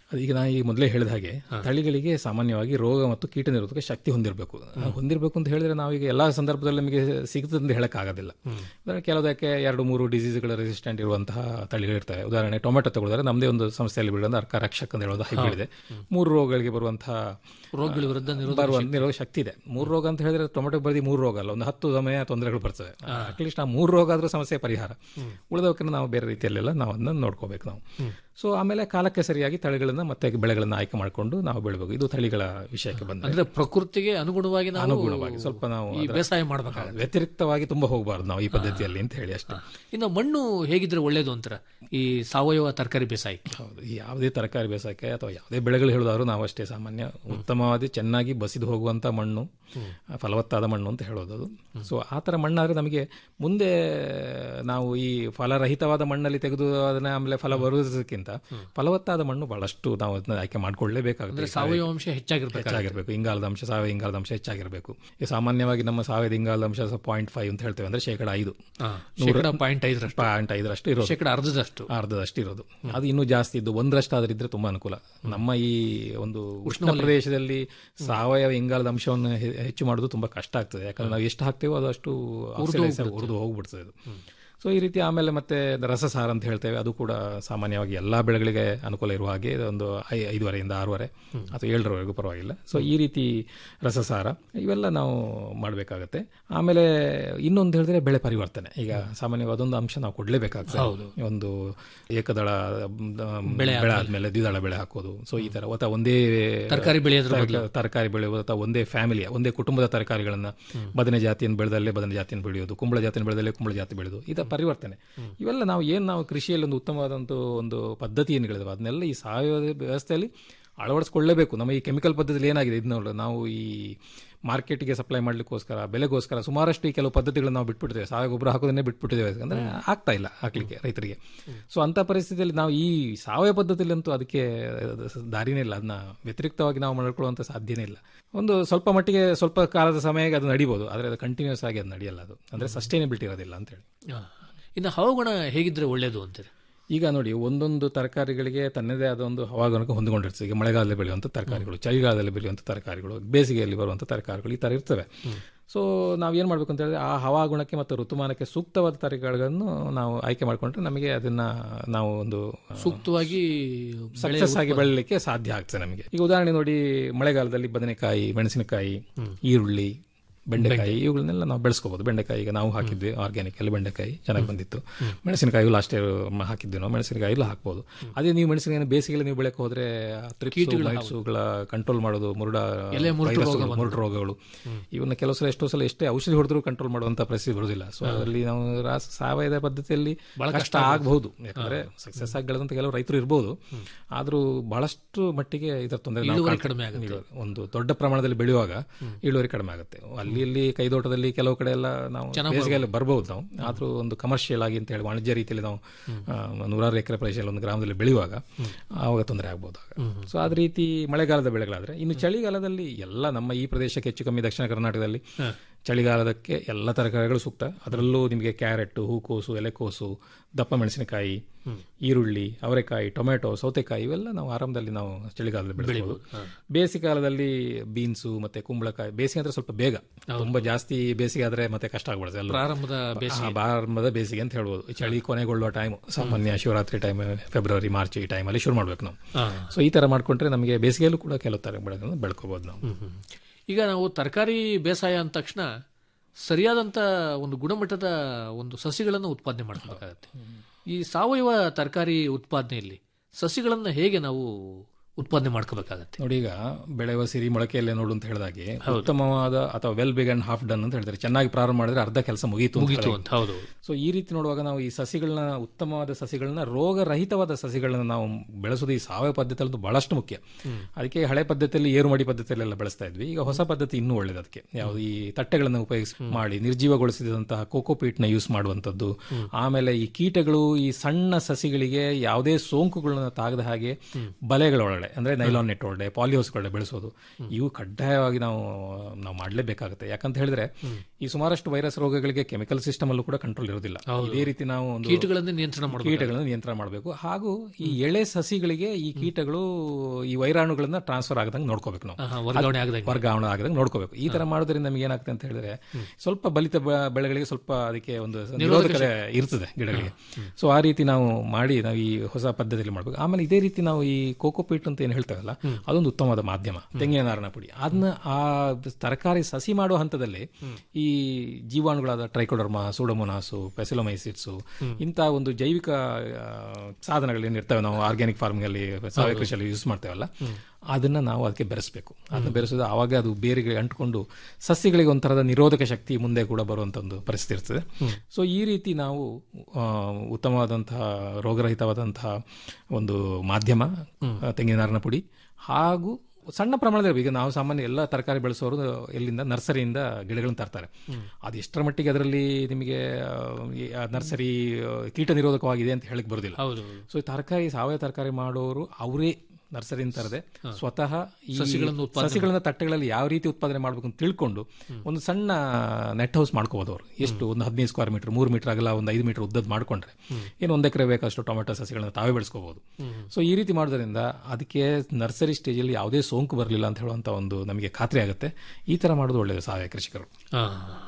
ಅದು ಈಗ ನಾನು ಈಗ ಮೊದಲೇ ಹೇಳಿದ ಹಾಗೆ ತಳಿಗಳಿಗೆ ಸಾಮಾನ್ಯವಾಗಿ ರೋಗ ಮತ್ತು ಕೀಟ ನಿರೋಧಕ ಶಕ್ತಿ ಹೊಂದಿರಬೇಕು ಹೊಂದಿರಬೇಕು ಅಂತ ಹೇಳಿದ್ರೆ ನಾವೀಗ ಎಲ್ಲಾ ಸಂದರ್ಭದಲ್ಲಿ ನಮಗೆ ಸಿಗ್ತದೆ ಅಂತ ಹೇಳಕ್ಕಾಗೋದಿಲ್ಲ ಉದಾಹರಣೆ ಕೆಲವುದಕ್ಕೆ ಎರಡು ಮೂರು ಡಿಸೀಸ್ಗಳ ರೆಸಿಸ್ಟೆಂಟ್ ಇರುವಂತಹ ತಳಿಗಳಿರ್ತವೆ ಉದಾಹರಣೆ ಟೊಮೆಟೊ ತಗೊಳಿದ್ರೆ ನಮ್ಮದೇ ಒಂದು ಸಂಸ್ಥೆಯಲ್ಲಿ ಬೆಳೆದ ಅರ್ಕ ರಕ್ಷಕ್ ಅಂತ ಹೇಳೋದು ಹೈಬ್ರಿಡ್ ಇದೆ ಮೂರು ರೋಗಗಳಿಗೆ ಬರುವಂತಹ ರೋಗಗಳ ವಿರುದ್ಧ ನಿರೋಧಕ ಬರುವ ನಿರೋಧ ಶಕ್ತಿ ಇದೆ ಮೂರು ರೋಗ ಅಂತ ಹೇಳಿದ್ರೆ ಟೊಮೆಟೊ ಬರೀ ಮೂರು ರೋಗ ಅಲ್ಲ ಒಂದು ಹತ್ತು ಸಮಯ ತೊಂದರೆಗಳು ಬರ್ತವೆ ಅಟ್ಲೀಸ್ಟ್ ಆ ಮೂರು ರೋಗ ಆದ್ರೂ ಸಮಸ್ಯೆ ಪರಿಹಾರ ಉಳಿದವಕ್ಕೆ ನಾವು ಬೇರೆ ರೀತಿಯಲ್ಲೆಲ್ಲ ನಾವು ಅದನ್ನ ನೋಡ್ಕೋಬೇಕು ನಾವು ಸೊ ಆಮೇಲೆ ಕಾಲಕ್ಕೆ ಸರಿಯಾಗಿ ತಳಿಗಳನ್ನ ಮತ್ತೆ ಬೆಳೆಗಳನ್ನ ಆಯ್ಕೆ ಮಾಡಿಕೊಂಡು ನಾವು ಬೆಳಬೇಕು ಇದು ತಳಿಗಳ ವಿಷಯಕ್ಕೆ ಬಂದ್ರೆ ಅಂದ್ರೆ ಪ್ರಕೃತಿಗೆ ಅನುಗುಣವಾಗಿ ನಾವು ಅನುಗುಣವಾಗಿ ಸ್ವಲ್ಪ ನಾವು ಈ ಅದರ- ಬೇಸಾಯ ಮಾಡ್ಬೇಕಾಗುತ್ತೆ ವ್ಯತಿರಿಕ್ತವಾಗಿ ತುಂಬಾ ಹೋಗಬಾರ್ದು ನಾವು ಈ ಪದ್ಧತಿಯಲ್ಲಿ ಅಂತ ಹೇಳಿ ಅಷ್ಟೇ ಇನ್ನು ಮಣ್ಣು ಹೇಗಿದ್ರೆ ಒಳ್ಳೇದು ಅಂತೀರ ಈ ಸಾವಯವ ತರಕಾರಿ ಬೇಸಾಯಕ್ಕೆ ಹೌದು ಈ ಯಾವುದೇ ತರಕಾರಿ ಬೇಸಾಯಕ್ಕೆ ಅಥವಾ ಯಾವುದೇ ಬೆಳೆಗಳು ಹೇಳೋದಾದ್ರೂ ನಾವು ಅಷ್ಟೇ ಸಾಮಾನ್ಯ ಉತ್ತಮವಾದ ಚೆನ್ನಾಗಿ ಬಸಿದು ಹೋಗುವಂತ ಮಣ್ಣು ಫಲವತ್ತಾದ ಮಣ್ಣು ಅಂತ ಹೇಳೋದು ಅದು ಸೊ ಆ ಥರ ಮಣ್ಣಾದ್ರೆ ನಮಗೆ ಮುಂದೆ ನಾವು ಈ ಫಲರಹಿತವಾದ ಮಣ್ಣಲ್ಲಿ ತೆಗೆದು ಅದನ್ನ ಆಮೇಲೆ ಫಲ ಬರುವುದಕ್ಕಿಂತ ಫಲವತ್ತಾದ ಮಣ್ಣು ಬಹಳಷ್ಟು ನಾವು ಅದನ್ನ ಆಯ್ಕೆ ಮಾಡ್ಕೊಳ್ಳೇಬೇಕಾಗುತ್ತೆ ಸಾವಯವ ಅಂಶ ಹೆಚ್ಚಾಗಿರ್ಬೇಕು ಹೆಚ್ಚಾಗಿರ್ಬೇಕು ಇಂಗಾಲದ ಅಂಶ ಸಾವಯವ ಇಂಗಾಲದ ಅಂಶ ಹೆಚ್ಚಾಗಿರಬೇಕು ಈ ಸಾಮಾನ್ಯವಾಗಿ ನಮ್ಮ ಸಾವಯವ ಇಂಗಾಲದ ಅಂಶ ಪಾಯಿಂಟ್ ಫೈವ್ ಅಂತ ಹೇಳ್ತೇವೆ ಅಂದ್ರೆ ಶೇಕಡ ಐದು ಶೇಕಡ ಪಾಯಿಂಟ್ ಐದರಷ್ಟು ಪಾಯಿಂಟ್ ಐದರಷ್ಟು ಇರೋದು ಶೇಕಡ ಅರ್ಧದಷ್ಟು ಅರ್ಧದಷ್ಟು ಇರೋದು ಅದು ಇನ್ನೂ ಜಾಸ್ತಿ ಇದ್ದು ಒಂದರಷ್ಟು ಆದ್ರೆ ಇದ್ರೆ ತುಂಬಾ ಅನುಕೂಲ ನಮ್ಮ ಈ ಒಂದು ಉಷ್ಣ ಪ್ರದೇಶದಲ್ಲಿ ಸಾವಯವ ಇಂಗಾಲದ ಅಂಶವನ್ನು ಹೆ- ಹೆಚ್ಚು ಮಾಡೋದು ತುಂಬಾ ಕಷ್ಟ ಆಗ್ತದೆ ಯಾಕಂದ್ರೆ ನಾವು ಎಷ್ಟು ಹಾಕ್ತೇವೋ ಅದಷ್ಟು ಉರಿದು ಹೋಗ್ಬಿಡ್ತದೆ ಅದು ಸೊ ಈ ರೀತಿ ಆಮೇಲೆ ಮತ್ತೆ ರಸಸಾರ ಅಂತ ಹೇಳ್ತೇವೆ ಅದು ಕೂಡ ಸಾಮಾನ್ಯವಾಗಿ ಎಲ್ಲಾ ಬೆಳೆಗಳಿಗೆ ಅನುಕೂಲ ಇರುವ ಹಾಗೆ ಒಂದು ಐ- ಐದುವರೆಯಿಂದ ಆರೂವರೆ ಅಥವಾ ಏಳರವರೆಗೂ ಪರವಾಗಿಲ್ಲ ಸೊ ಈ ರೀತಿ ರಸಸಾರ ಇವೆಲ್ಲ ನಾವು ಮಾಡಬೇಕಾಗತ್ತೆ ಆಮೇಲೆ ಇನ್ನೊಂದು ಹೇಳಿದ್ರೆ ಬೆಳೆ ಪರಿವರ್ತನೆ ಈಗ ಸಾಮಾನ್ಯವಾಗಿ ಅದೊಂದು ಅಂಶ ನಾವು ಕೊಡ್ಲೇಬೇಕಾಗ್ತದೆ ಒಂದು ಏಕದಳ ಮ್, ಬೆಳೆ ಆದ್ಮೇಲೆ ದ್ವಿದಳ ಬೆಳೆ ಹಾಕೋದು ಸೊ ಈ ತರ ಅಥವಾ ಒಂದೇ ತರಕಾರಿ ಬೆಳೆಯೋದ್ರ ತರಕ- ತರಕಾರಿ ಬೆಳೆಯುವುದು ಅಥವಾ ಒಂದೇ ಫ್ಯಾಮಿಲಿಯ ಒಂದೇ ಕುಟುಂಬದ ತರಕಾರಿಗಳನ್ನ ಬದನೆ ಜಾತಿಯನ್ನು ಬೆಳೆದಲ್ಲೇ ಬದನೆ ಜಾತಿಯನ್ನು ಬೆಳೆಯೋದು ಕುಂಬಳ ಜಾತಿಯನ್ನು ಬೆಳೆದಲ್ಲೇ ಕುಂಬಳ ಜಾತಿ ಬೆಳೆಯೋದು ಇದ ಪರಿವರ್ತನೆ ಇವೆಲ್ಲ ನಾವು ಏನು ನಾವು ಕೃಷಿಯಲ್ಲಿ ಒಂದು ಉತ್ತಮವಾದಂಥ ಒಂದು ಪದ್ಧತಿ ಏನು ಹೇಳಿದ್ವಿ ಅದನ್ನೆಲ್ಲ ಈ ಸಾವಯವ ವ್ಯವಸ್ಥೆಯಲ್ಲಿ ಅಳವಡಿಸ್ಕೊಳ್ಳೇಬೇಕು ನಮ್ಮ ಈ ಕೆಮಿಕಲ್ ಪದ್ಧತಿಯಲ್ಲಿ ಏನಾಗಿದೆ ಇದು ನೋಡಿ ನಾವು ಈ ಮಾರ್ಕೆಟ್ಗೆ ಸಪ್ಲೈ ಮಾಡ್ಲಿಕ್ಕೋಸ್ಕರ ಬೆಲೆಗೋಸ್ಕರ ಸುಮಾರಷ್ಟು ಈ ಕೆಲವು ಪದ್ಧತಿಗಳನ್ನ ನಾವು ಬಿಟ್ಬಿಡ್ತೇವೆ ಸಾವಯವ ಗೊಬ್ಬರ ಹಾಕೋದನ್ನೇ ಬಿಟ್ಬಿಟ್ಟಿದ್ದೇವೆ ಅಂದ್ರೆ ಆಗ್ತಾ ಇಲ್ಲ ಹಾಕ್ಲಿಕ್ಕೆ ರೈತರಿಗೆ ಸೊ ಅಂತ ಪರಿಸ್ಥಿತಿಯಲ್ಲಿ ನಾವು ಈ ಸಾವಯವ ಪದ್ಧತಿಯಲ್ಲಂತೂ ಅದಕ್ಕೆ ದಾರಿನೇ ಇಲ್ಲ ಅದನ್ನ ವ್ಯತಿರಿಕ್ತವಾಗಿ ನಾವು ಮಾಡ್ಕೊಳ್ಳುವಂತ ಸಾಧ್ಯನೇ ಇಲ್ಲ ಒಂದು ಸ್ವಲ್ಪ ಮಟ್ಟಿಗೆ ಸ್ವಲ್ಪ ಕಾಲದ ಸಮಯಕ್ಕೆ ಅದು ನಡಿಬೋದು ಆದರೆ ಅದು ಕಂಟಿನ್ಯೂಸ್ ಆಗಿ ಅದು ನಡೆಯಲ್ಲ ಅದು ಅಂದ್ರೆ ಸಸ್ಟೈನಬಿಲಿಟಿ ಇರೋದಿಲ್ಲ ಅಂತ ಹೇಳಿ ಆ. ಇನ್ನು ಹವಾಗುಣ ಹೇಗಿದ್ರೆ ಒಳ್ಳೇದು ಅಂತೀರ ಈಗ ನೋಡಿ ಒಂದೊಂದು ತರಕಾರಿಗಳಿಗೆ ತನ್ನದೇ ಆದ ಒಂದು ಹವಾಗುಣಕ್ಕೆ ಹೊಂದಿಕೊಂಡಿರ್ತದೆ ಈಗ ಮಳೆಗಾಲದಲ್ಲಿ ಬೆಳೆಯುವಂಥ ತರಕಾರಿಗಳು ಚಳಿಗಾಲದಲ್ಲಿ ಬೆಳೆಯುವಂಥ ತರಕಾರಿಗಳು ಬೇಸಿಗೆಯಲ್ಲಿ ಬರುವಂಥ ತರಕಾರಿಗಳು ಈ ತರ ಇರ್ತವೆ ಸೊ ನಾವು ಏನು ಮಾಡ್ಬೇಕು ಅಂತ ಹೇಳಿದ್ರೆ ಆ ಹವಾಗುಣಕ್ಕೆ ಮತ್ತು ಋತುಮಾನಕ್ಕೆ ಸೂಕ್ತವಾದ ತರಕಾರಿಗಳನ್ನು ನಾವು ಆಯ್ಕೆ ಮಾಡ್ಕೊಂಡ್ರೆ ನಮಗೆ ಅದನ್ನ ನಾವು ಒಂದು ಸೂಕ್ತವಾಗಿ ಸಕ್ಸಸ್ ಆಗಿ ಬೆಳಲಿಕ್ಕೆ ಸಾಧ್ಯ ಆಗ್ತದೆ ನಮಗೆ ಈಗ ಉದಾಹರಣೆ ನೋಡಿ ಮಳೆಗಾಲದಲ್ಲಿ ಬದನೆಕಾಯಿ ಮೆಣಸಿನಕಾಯಿ ಈರುಳ್ಳಿ ಬೆಂಡೆಕಾಯಿ ಇವುಗಳನ್ನೆಲ್ಲ ನಾವು ಬೆಳೆಸ್ಕೋಬಹುದು ಬೆಂಡೆಕಾಯಿ ಈಗ ನಾವು ಹಾಕಿದ್ವಿ ಆರ್ಗ್ಯಾನಿಕ್ ಅಲ್ಲಿ ಬೆಂಡೆಕಾಯಿ ಚೆನ್ನಾಗಿ ಬಂದಿತ್ತು ಮೆಣಸಿನಕಾಯಿ ಲಾಸ್ಟ್ ಇಯರ್ ಹಾಕಿದ್ವಿ ನಾವು ಮೆಣಸಿನಕಾಯಿ ಎಲ್ಲ ಹಾಕ್ಬೋದು ಅದೇ ನೀವು ಮೆಣಸಿನಕಾಯಿ ಬೇಸಿಗೆಯಲ್ಲಿ ನೀವು ಬೆಳಕ್ಕೆ ಹೋದ್ರೆ ತ್ರಿಪ್ಸುಗಳ ಕಂಟ್ರೋಲ್ ಮಾಡೋದು ಮುರುಡ ವೈರಸ್ಗಳು, ಮುರುಡು ರೋಗಗಳು ಇವನ್ನ ಕೆಲವು ಸಲ ಎಷ್ಟೋ ಸಲ ಎಷ್ಟೇ ಔಷಧಿ ಹೊಡೆದ್ರು ಕಂಟ್ರೋಲ್ ಮಾಡುವಂತ ಪರಿಸ್ಥಿತಿ ಬರುವುದಿಲ್ಲ ಸೊ ಅದರಲ್ಲಿ ನಾವು ರಾಸ ಸಾವಯವ ಪದ್ಧತಿಯಲ್ಲಿ ಕಷ್ಟ ಆಗಬಹುದು ಯಾಕಂದ್ರೆ ಸಕ್ಸಸ್ ಆಗಿ ಬೆಳೆದಂತ ಕೆಲವು ರೈತರು ಇರ್ಬೋದು ಆದ್ರೂ ಬಹಳಷ್ಟು ಮಟ್ಟಿಗೆ ಇದರ ತೊಂದರೆ ನಾವು ಇಳುವರಿ ಕಾಣ್ತೀವಿ. ಕಡಿಮೆ ಆಗುತ್ತೆ. ಇಳುವರಿ. ಒಂದು ದೊಡ್ಡ ಪ್ರಮಾಣದಲ್ಲಿ ಬೆಳೆಯುವಾಗ ಇಳುವರಿ ಕಡಿಮೆ ಆಗುತ್ತೆ ಅಲ್ಲಿ ಇಲ್ಲಿ ಕೈದೋಟದಲ್ಲಿ ಕೆಲವು ಕಡೆ ಎಲ್ಲ ನಾವು ಬೇಸಿಗೆಯಲ್ಲಿ ಬರ್ಬೋದು ನಾವು ಆದ್ರೂ ಒಂದು ಕಮರ್ಷಿಯಲ್ ಆಗಿ ಅಂತ ಹೇಳಿ ವಾಣಿಜ್ಯ ರೀತಿಯಲ್ಲಿ ನಾವು ಆ, ನೂರಾರು ಎಕರೆ ಪ್ರದೇಶದಲ್ಲಿ ಒಂದು ಗ್ರಾಮದಲ್ಲಿ ಬೆಳೆಯುವಾಗ ಆವಾಗ ತೊಂದರೆ ಆಗ್ಬೋದು ಸೊ ಅದ ರೀತಿ ಮಳೆಗಾಲದ ಬೆಳೆಗಳಾದ್ರೆ ಇನ್ನು ಚಳಿಗಾಲದಲ್ಲಿ ಎಲ್ಲ ನಮ್ಮ ಈ ಪ್ರದೇಶಕ್ಕೆ ಹೆಚ್ಚು ಕಮ್ಮಿ ದಕ್ಷಿಣ ಕರ್ನಾಟಕದಲ್ಲಿ ಚಳಿಗಾಲದಕ್ಕೆ ಎಲ್ಲ ತರಕಾರಿಗಳು ಸೂಕ್ತ ಅದರಲ್ಲೂ ನಿಮಗೆ ಕ್ಯಾರೆಟ್ ಹೂಕೋಸು ಎಲೆಕೋಸು ದಪ್ಪ ಮೆಣಸಿನಕಾಯಿ ಈರುಳ್ಳಿ ಅವರೆಕಾಯಿ ಟೊಮೆಟೊ ಸೌತೆಕಾಯಿ ಇವೆಲ್ಲ ನಾವು ಆರಂಭದಲ್ಲಿ ನಾವು ಚಳಿಗಾಲದಲ್ಲಿ ಬೆಳೆಸಬಹುದು ಬೇಸಿಗೆ ಕಾಲದಲ್ಲಿ ಬೀನ್ಸು ಮತ್ತೆ ಕುಂಬಳಕಾಯಿ ಬೇಸಿಗೆ ಅಂದ್ರೆ ಸ್ವಲ್ಪ ಬೇಗ ತುಂಬಾ ಜಾಸ್ತಿ ಬೇಸಿಗೆ ಆದ್ರೆ ಮತ್ತೆ ಕಷ್ಟ ಆಗ್ಬಿಡುತ್ತೆ ಎಲ್ಲ ಪ್ರಾರಂಭದ ಬೇಸಿಗೆ ಪ್ರಾರಂಭದ ಬೇಸಿಗೆ ಅಂತ ಹೇಳ್ಬೋದು ಈ ಚಳಿ ಕೊನೆಗೊಳ್ಳುವ ಟೈಮ್ ಸಾಮಾನ್ಯ ಶಿವರಾತ್ರಿ ಟೈಮ್ ಫೆಬ್ರವರಿ ಮಾರ್ಚ್ ಈ ಟೈಮಲ್ಲಿ ಶುರು ಮಾಡ್ಬೇಕು ನಾವು ಆ. ಸೊ ಈ ತರ ಮಾಡ್ಕೊಂಡ್ರೆ ನಮಗೆ ಬೇಸಿಗೆಯಲ್ಲೂ ಕೂಡ ಕೆಲವು ತರ ಬೆಳೆಗಳನ್ನು ಬೆಳ್ಕೋಬಹುದು ನಾವು ಹ್ಮ್. ಈಗ ನಾವು ತರಕಾರಿ ಬೇಸಾಯ ಅಂದ ತಕ್ಷಣ ಸರಿಯಾದಂತ ಒಂದು ಗುಣಮಟ್ಟದ ಒಂದು ಸಸಿಗಳನ್ನು ಉತ್ಪಾದನೆ ಮಾಡಬೇಕಾಗತ್ತೆ ಈ ಸಾವಯವ ತರಕಾರಿ ಉತ್ಪಾದನೆಯಲ್ಲಿ ಸಸಿಗಳನ್ನ ಹೇಗೆ ನಾವು ಉತ್ಪಾದನೆ ಮಾಡ್ಕೋಬೇಕಾಗತ್ತೆ ನೋಡಿ ಈಗ ಬೆಳೆಯುವ ಸಿರಿ ಮೊಳಕೆಯಲ್ಲೇ ನೋಡು ಅಂತ ಹೇಳಿದಾಗೆ ಉತ್ತಮವಾದ ಅಥವಾ well begun and half done ಅಂತ ಹೇಳ್ತಾರೆ ಚೆನ್ನಾಗಿ ಪ್ರಾರಂಭ ಮಾಡಿದ್ರೆ ಅರ್ಧ ಕೆಲಸ ಮುಗೀತು ಅಂತ ಮುಗೀತು ಹೇಳಿ. ಅಂತ ಹೌದು ಸೊ ಈ ರೀತಿ ನೋಡುವಾಗ ನಾವು ಈ ಸಸಿಗಳನ್ನ ಉತ್ತಮವಾದ ಸಸಿಗಳನ್ನ ರೋಗರಹಿತವಾದ ಸಸಿಗಳನ್ನ ನಾವು ಬೆಳೆಸೋದು ಈ ಸಾವಯವ ಪದ್ಧತಿಯಲ್ಲಿ ಬಹಳಷ್ಟು ಮುಖ್ಯ ಅದಕ್ಕೆ ಹಳೆ ಪದ್ಧತಿಯಲ್ಲಿ ಏರು ಮಡಿ ಪದ್ಧತಿಯಲ್ಲೆಲ್ಲ ಬೆಳೆಸ್ತಾ ಇದ್ವಿ ಈಗ ಹೊಸ ಪದ್ಧತಿ ಇನ್ನೂ ಒಳ್ಳೇದು ಅದಕ್ಕೆ ಯಾವುದು ಈ ತಟ್ಟೆಗಳನ್ನು ಉಪಯೋಗಿಸಿ ಮಾಡಿ ನಿರ್ಜೀವಗೊಳಿಸಿದಂತಹ ಕೋಕೋಪೀಟ್ ನ ಯೂಸ್ ಮಾಡುವಂತದ್ದು ಆಮೇಲೆ ಈ ಕೀಟಗಳು ಈ ಸಣ್ಣ ಸಸಿಗಳಿಗೆ ಯಾವುದೇ ಸೋಂಕುಗಳನ್ನ ತಾಗದ ಹಾಗೆ ಬಲೆಗಳೊಳಗಡೆ ಅಂದ್ರೆ ನೈಲಾನ್ ನೆಟ್ ಒಳಗಡೆ ಪಾಲಿಹೌಸ್ ಒಳಗಡೆ ಬೆಳೆಸೋದು ಇವು ಕಡ್ಡಾಯವಾಗಿ ನಾವು ನಾವು ಮಾಡಲೇಬೇಕಾಗುತ್ತೆ ಯಾಕಂತ ಹೇಳಿದ್ರೆ ಈ ಸುಮಾರಷ್ಟು ವೈರಸ್ ರೋಗಗಳಿಗೆ ಕೆಮಿಕಲ್ ಸಿಸ್ಟಮ್ ಅಲ್ಲೂ ಕೂಡ ಕಂಟ್ರೋಲ್ ಇರೋದಿಲ್ಲ ಇದೇ ರೀತಿ ನಾವು ಒಂದು ಕೀಟಗಳನ್ನೇ ನಿಯಂತ್ರಣ ಮಾಡಬೇಕು ಕೀಟಗಳನ್ನು ನಿಯಂತ್ರಣ ಮಾಡಬೇಕು ಹಾಗೂ ಈ ಎಳೆ ಸಸಿಗಳಿಗೆ ಈ ಕೀಟಗಳು ಈ ವೈರಾಣುಗಳನ್ನ ಟ್ರಾನ್ಸ್ಫರ್ ಆಗದಂಗೆ ನೋಡ್ಕೋಬೇಕು ನಾವು ಆಹಾ, ವರ್ಗಾವಣೆ ಆಗದಂಗೆ ವರ್ಗಾವಣೆ ಆಗದಂಗೆ ನೋಡ್ಕೋಬೇಕು ಈ ತರ ಮಾಡೋದ್ರಿಂದ ನಮಗೆ ಏನಾಗ್ತದೆ ಅಂತ ಹೇಳಿದ್ರೆ ಸ್ವಲ್ಪ ಬಲಿತ ಬ- ಬೆಳೆಗಳಿಗೆ ಸ್ವಲ್ಪ ಅದಕ್ಕೆ ಒಂದು ನಿರೋಧಕತೆ ಇರ್ತದೆ ಗಿಡಗಳಿಗೆ ಸೊ ಆ ರೀತಿ ನಾವು ಮಾಡಿ ನಾವು ಈ ಹೊಸ ಪದ್ಧತಿಯಲ್ಲಿ ಮಾಡಬೇಕು ಆಮೇಲೆ ಇದೇ ರೀತಿ ನಾವು ಈ ಕೋಕೋಪೀಟ್ ಅಂತ ಏನು ಹೇಳ್ತೇವಲ್ಲ ಅದೊಂದು ಉತ್ತಮವಾದ ಮಾಧ್ಯಮ ತೆಂಗಿನ ನಾರಿನ ಪುಡಿ ಅದನ್ನ ಆ ತರಕಾರಿ ಸಸಿ ಮಾಡುವ ಹಂತದಲ್ಲಿ ಈ ಜೀವಾಣುಗಳಾದ ಟ್ರೈಕೋಡರ್ಮಾ ಸೂಡಮೊನಾಸು ಪೆಸಿಲೋಮೈಸಿಟ್ಸು ಇಂಥ ಒಂದು ಜೈವಿಕ ಆ, ಸಾಧನಗಳೇನು ಇರ್ತವೆ ನಾವು ಆರ್ಗ್ಯಾನಿಕ್ ಫಾರ್ಮಿಂಗ್ ಅಲ್ಲಿ ಸಾವಯವ ಕೃಷಿಯಲ್ಲಿ ಯೂಸ್ ಮಾಡ್ತೇವಲ್ಲ ಅದನ್ನ ನಾವು ಅದಕ್ಕೆ ಬೆರೆಸಬೇಕು ಅದನ್ನ ಬೆರೆಸೋದು ಆವಾಗ ಅದು ಬೇರಿಗೆ ಅಂಟ್ಕೊಂಡು ಸಸ್ಯಗಳಿಗೆ ಒಂಥರದ ನಿರೋಧಕ ಶಕ್ತಿ ಮುಂದೆ ಕೂಡ ಬರುವಂತ ಒಂದು ಪರಿಸ್ಥಿತಿ ಇರ್ತದೆ ಸೊ ಈ ರೀತಿ ನಾವು ಆ, ಉತ್ತಮವಾದಂತಹ ರೋಗರಹಿತವಾದಂತಹ ಒಂದು ಮಾಧ್ಯಮ ಆ, ತೆಂಗಿನ ನಾರಿನ ಪುಡಿ ಹಾಗೂ ಸಣ್ಣ ಪ್ರಮಾಣದಲ್ಲಿ ಈಗ ನಾವು ಸಾಮಾನ್ಯ ಎಲ್ಲ ತರಕಾರಿ ಬೆಳೆಸೋರು ಎಲ್ಲಿಂದ ನರ್ಸರಿಯಿಂದ ಗಿಡಗಳನ್ನ ತರ್ತಾರೆ ಅದು ಎಷ್ಟರ ಮಟ್ಟಿಗೆ ಅದರಲ್ಲಿ ನಿಮಗೆ ಆ, ಈ ಆ ನರ್ಸರಿ ಆ, ಕೀಟ ನಿರೋಧಕವಾಗಿದೆ ಅಂತ ಹೇಳಕ್ ಬರೋದಿಲ್ಲ ಹೌದು ಸೊ ಈ ತರಕಾರಿ ಸಾವಯವ ತರಕಾರಿ ಮಾಡೋರು ಅವರೇ ನರ್ಸರಿಯಿಂದ ತರದೆ ಸ್ವತಃ ಈ ಸಸಿಗಳನ್ನು ಉತ್ಪಾದನೆ ಸಸಿಗಳನ್ನ ತಟ್ಟೆಗಳಲ್ಲಿ ಯಾವ ರೀತಿ ಉತ್ಪಾದನೆ ಮಾಡಬೇಕು ಅಂತ ತಿಳ್ಕೊಂಡು ಒಂದು ಸಣ್ಣ ನೆಟ್ ಹೌಸ್ ಮಾಡ್ಕೋಬಹುದು ಅವರು ಎಷ್ಟು ಒಂದು ಹದಿನೈದು ಸ್ಕ್ವೇರ್ ಮೀಟರ್ ಮೂರು ಮೀಟರ್ ಆಗಲ್ಲ ಒಂದು ಐದು ಮೀಟರ್ ಉದ್ದದ್ ಮಾಡ್ಕೊಂಡ್ರೆ ಏನು ಒಂದು ಎಕರೆ ಬೇಕಷ್ಟು ಟೊಮೆಟೊ ಸಸಿಗಳನ್ನ ತಾವೇ ಬೆಳೆಸ್ಕೋಬಹುದು ಸೊ ಈ ರೀತಿ ಮಾಡೋದ್ರಿಂದ ಅದಕ್ಕೆ ನರ್ಸರಿ ಸ್ಟೇಜಲ್ಲಿ ಯಾವುದೇ ಸೋಂಕು ಬರಲಿಲ್ಲ ಅಂತ ಹೇಳುವಂತ ಒಂದು ನಮಗೆ ಖಾತ್ರಿ ಆಗುತ್ತೆ ಈ ತರ ಮಾಡೋದು ಒಳ್ಳೆಯದು ಸಾವಯವ ಕೃಷಿಕರು ಆ.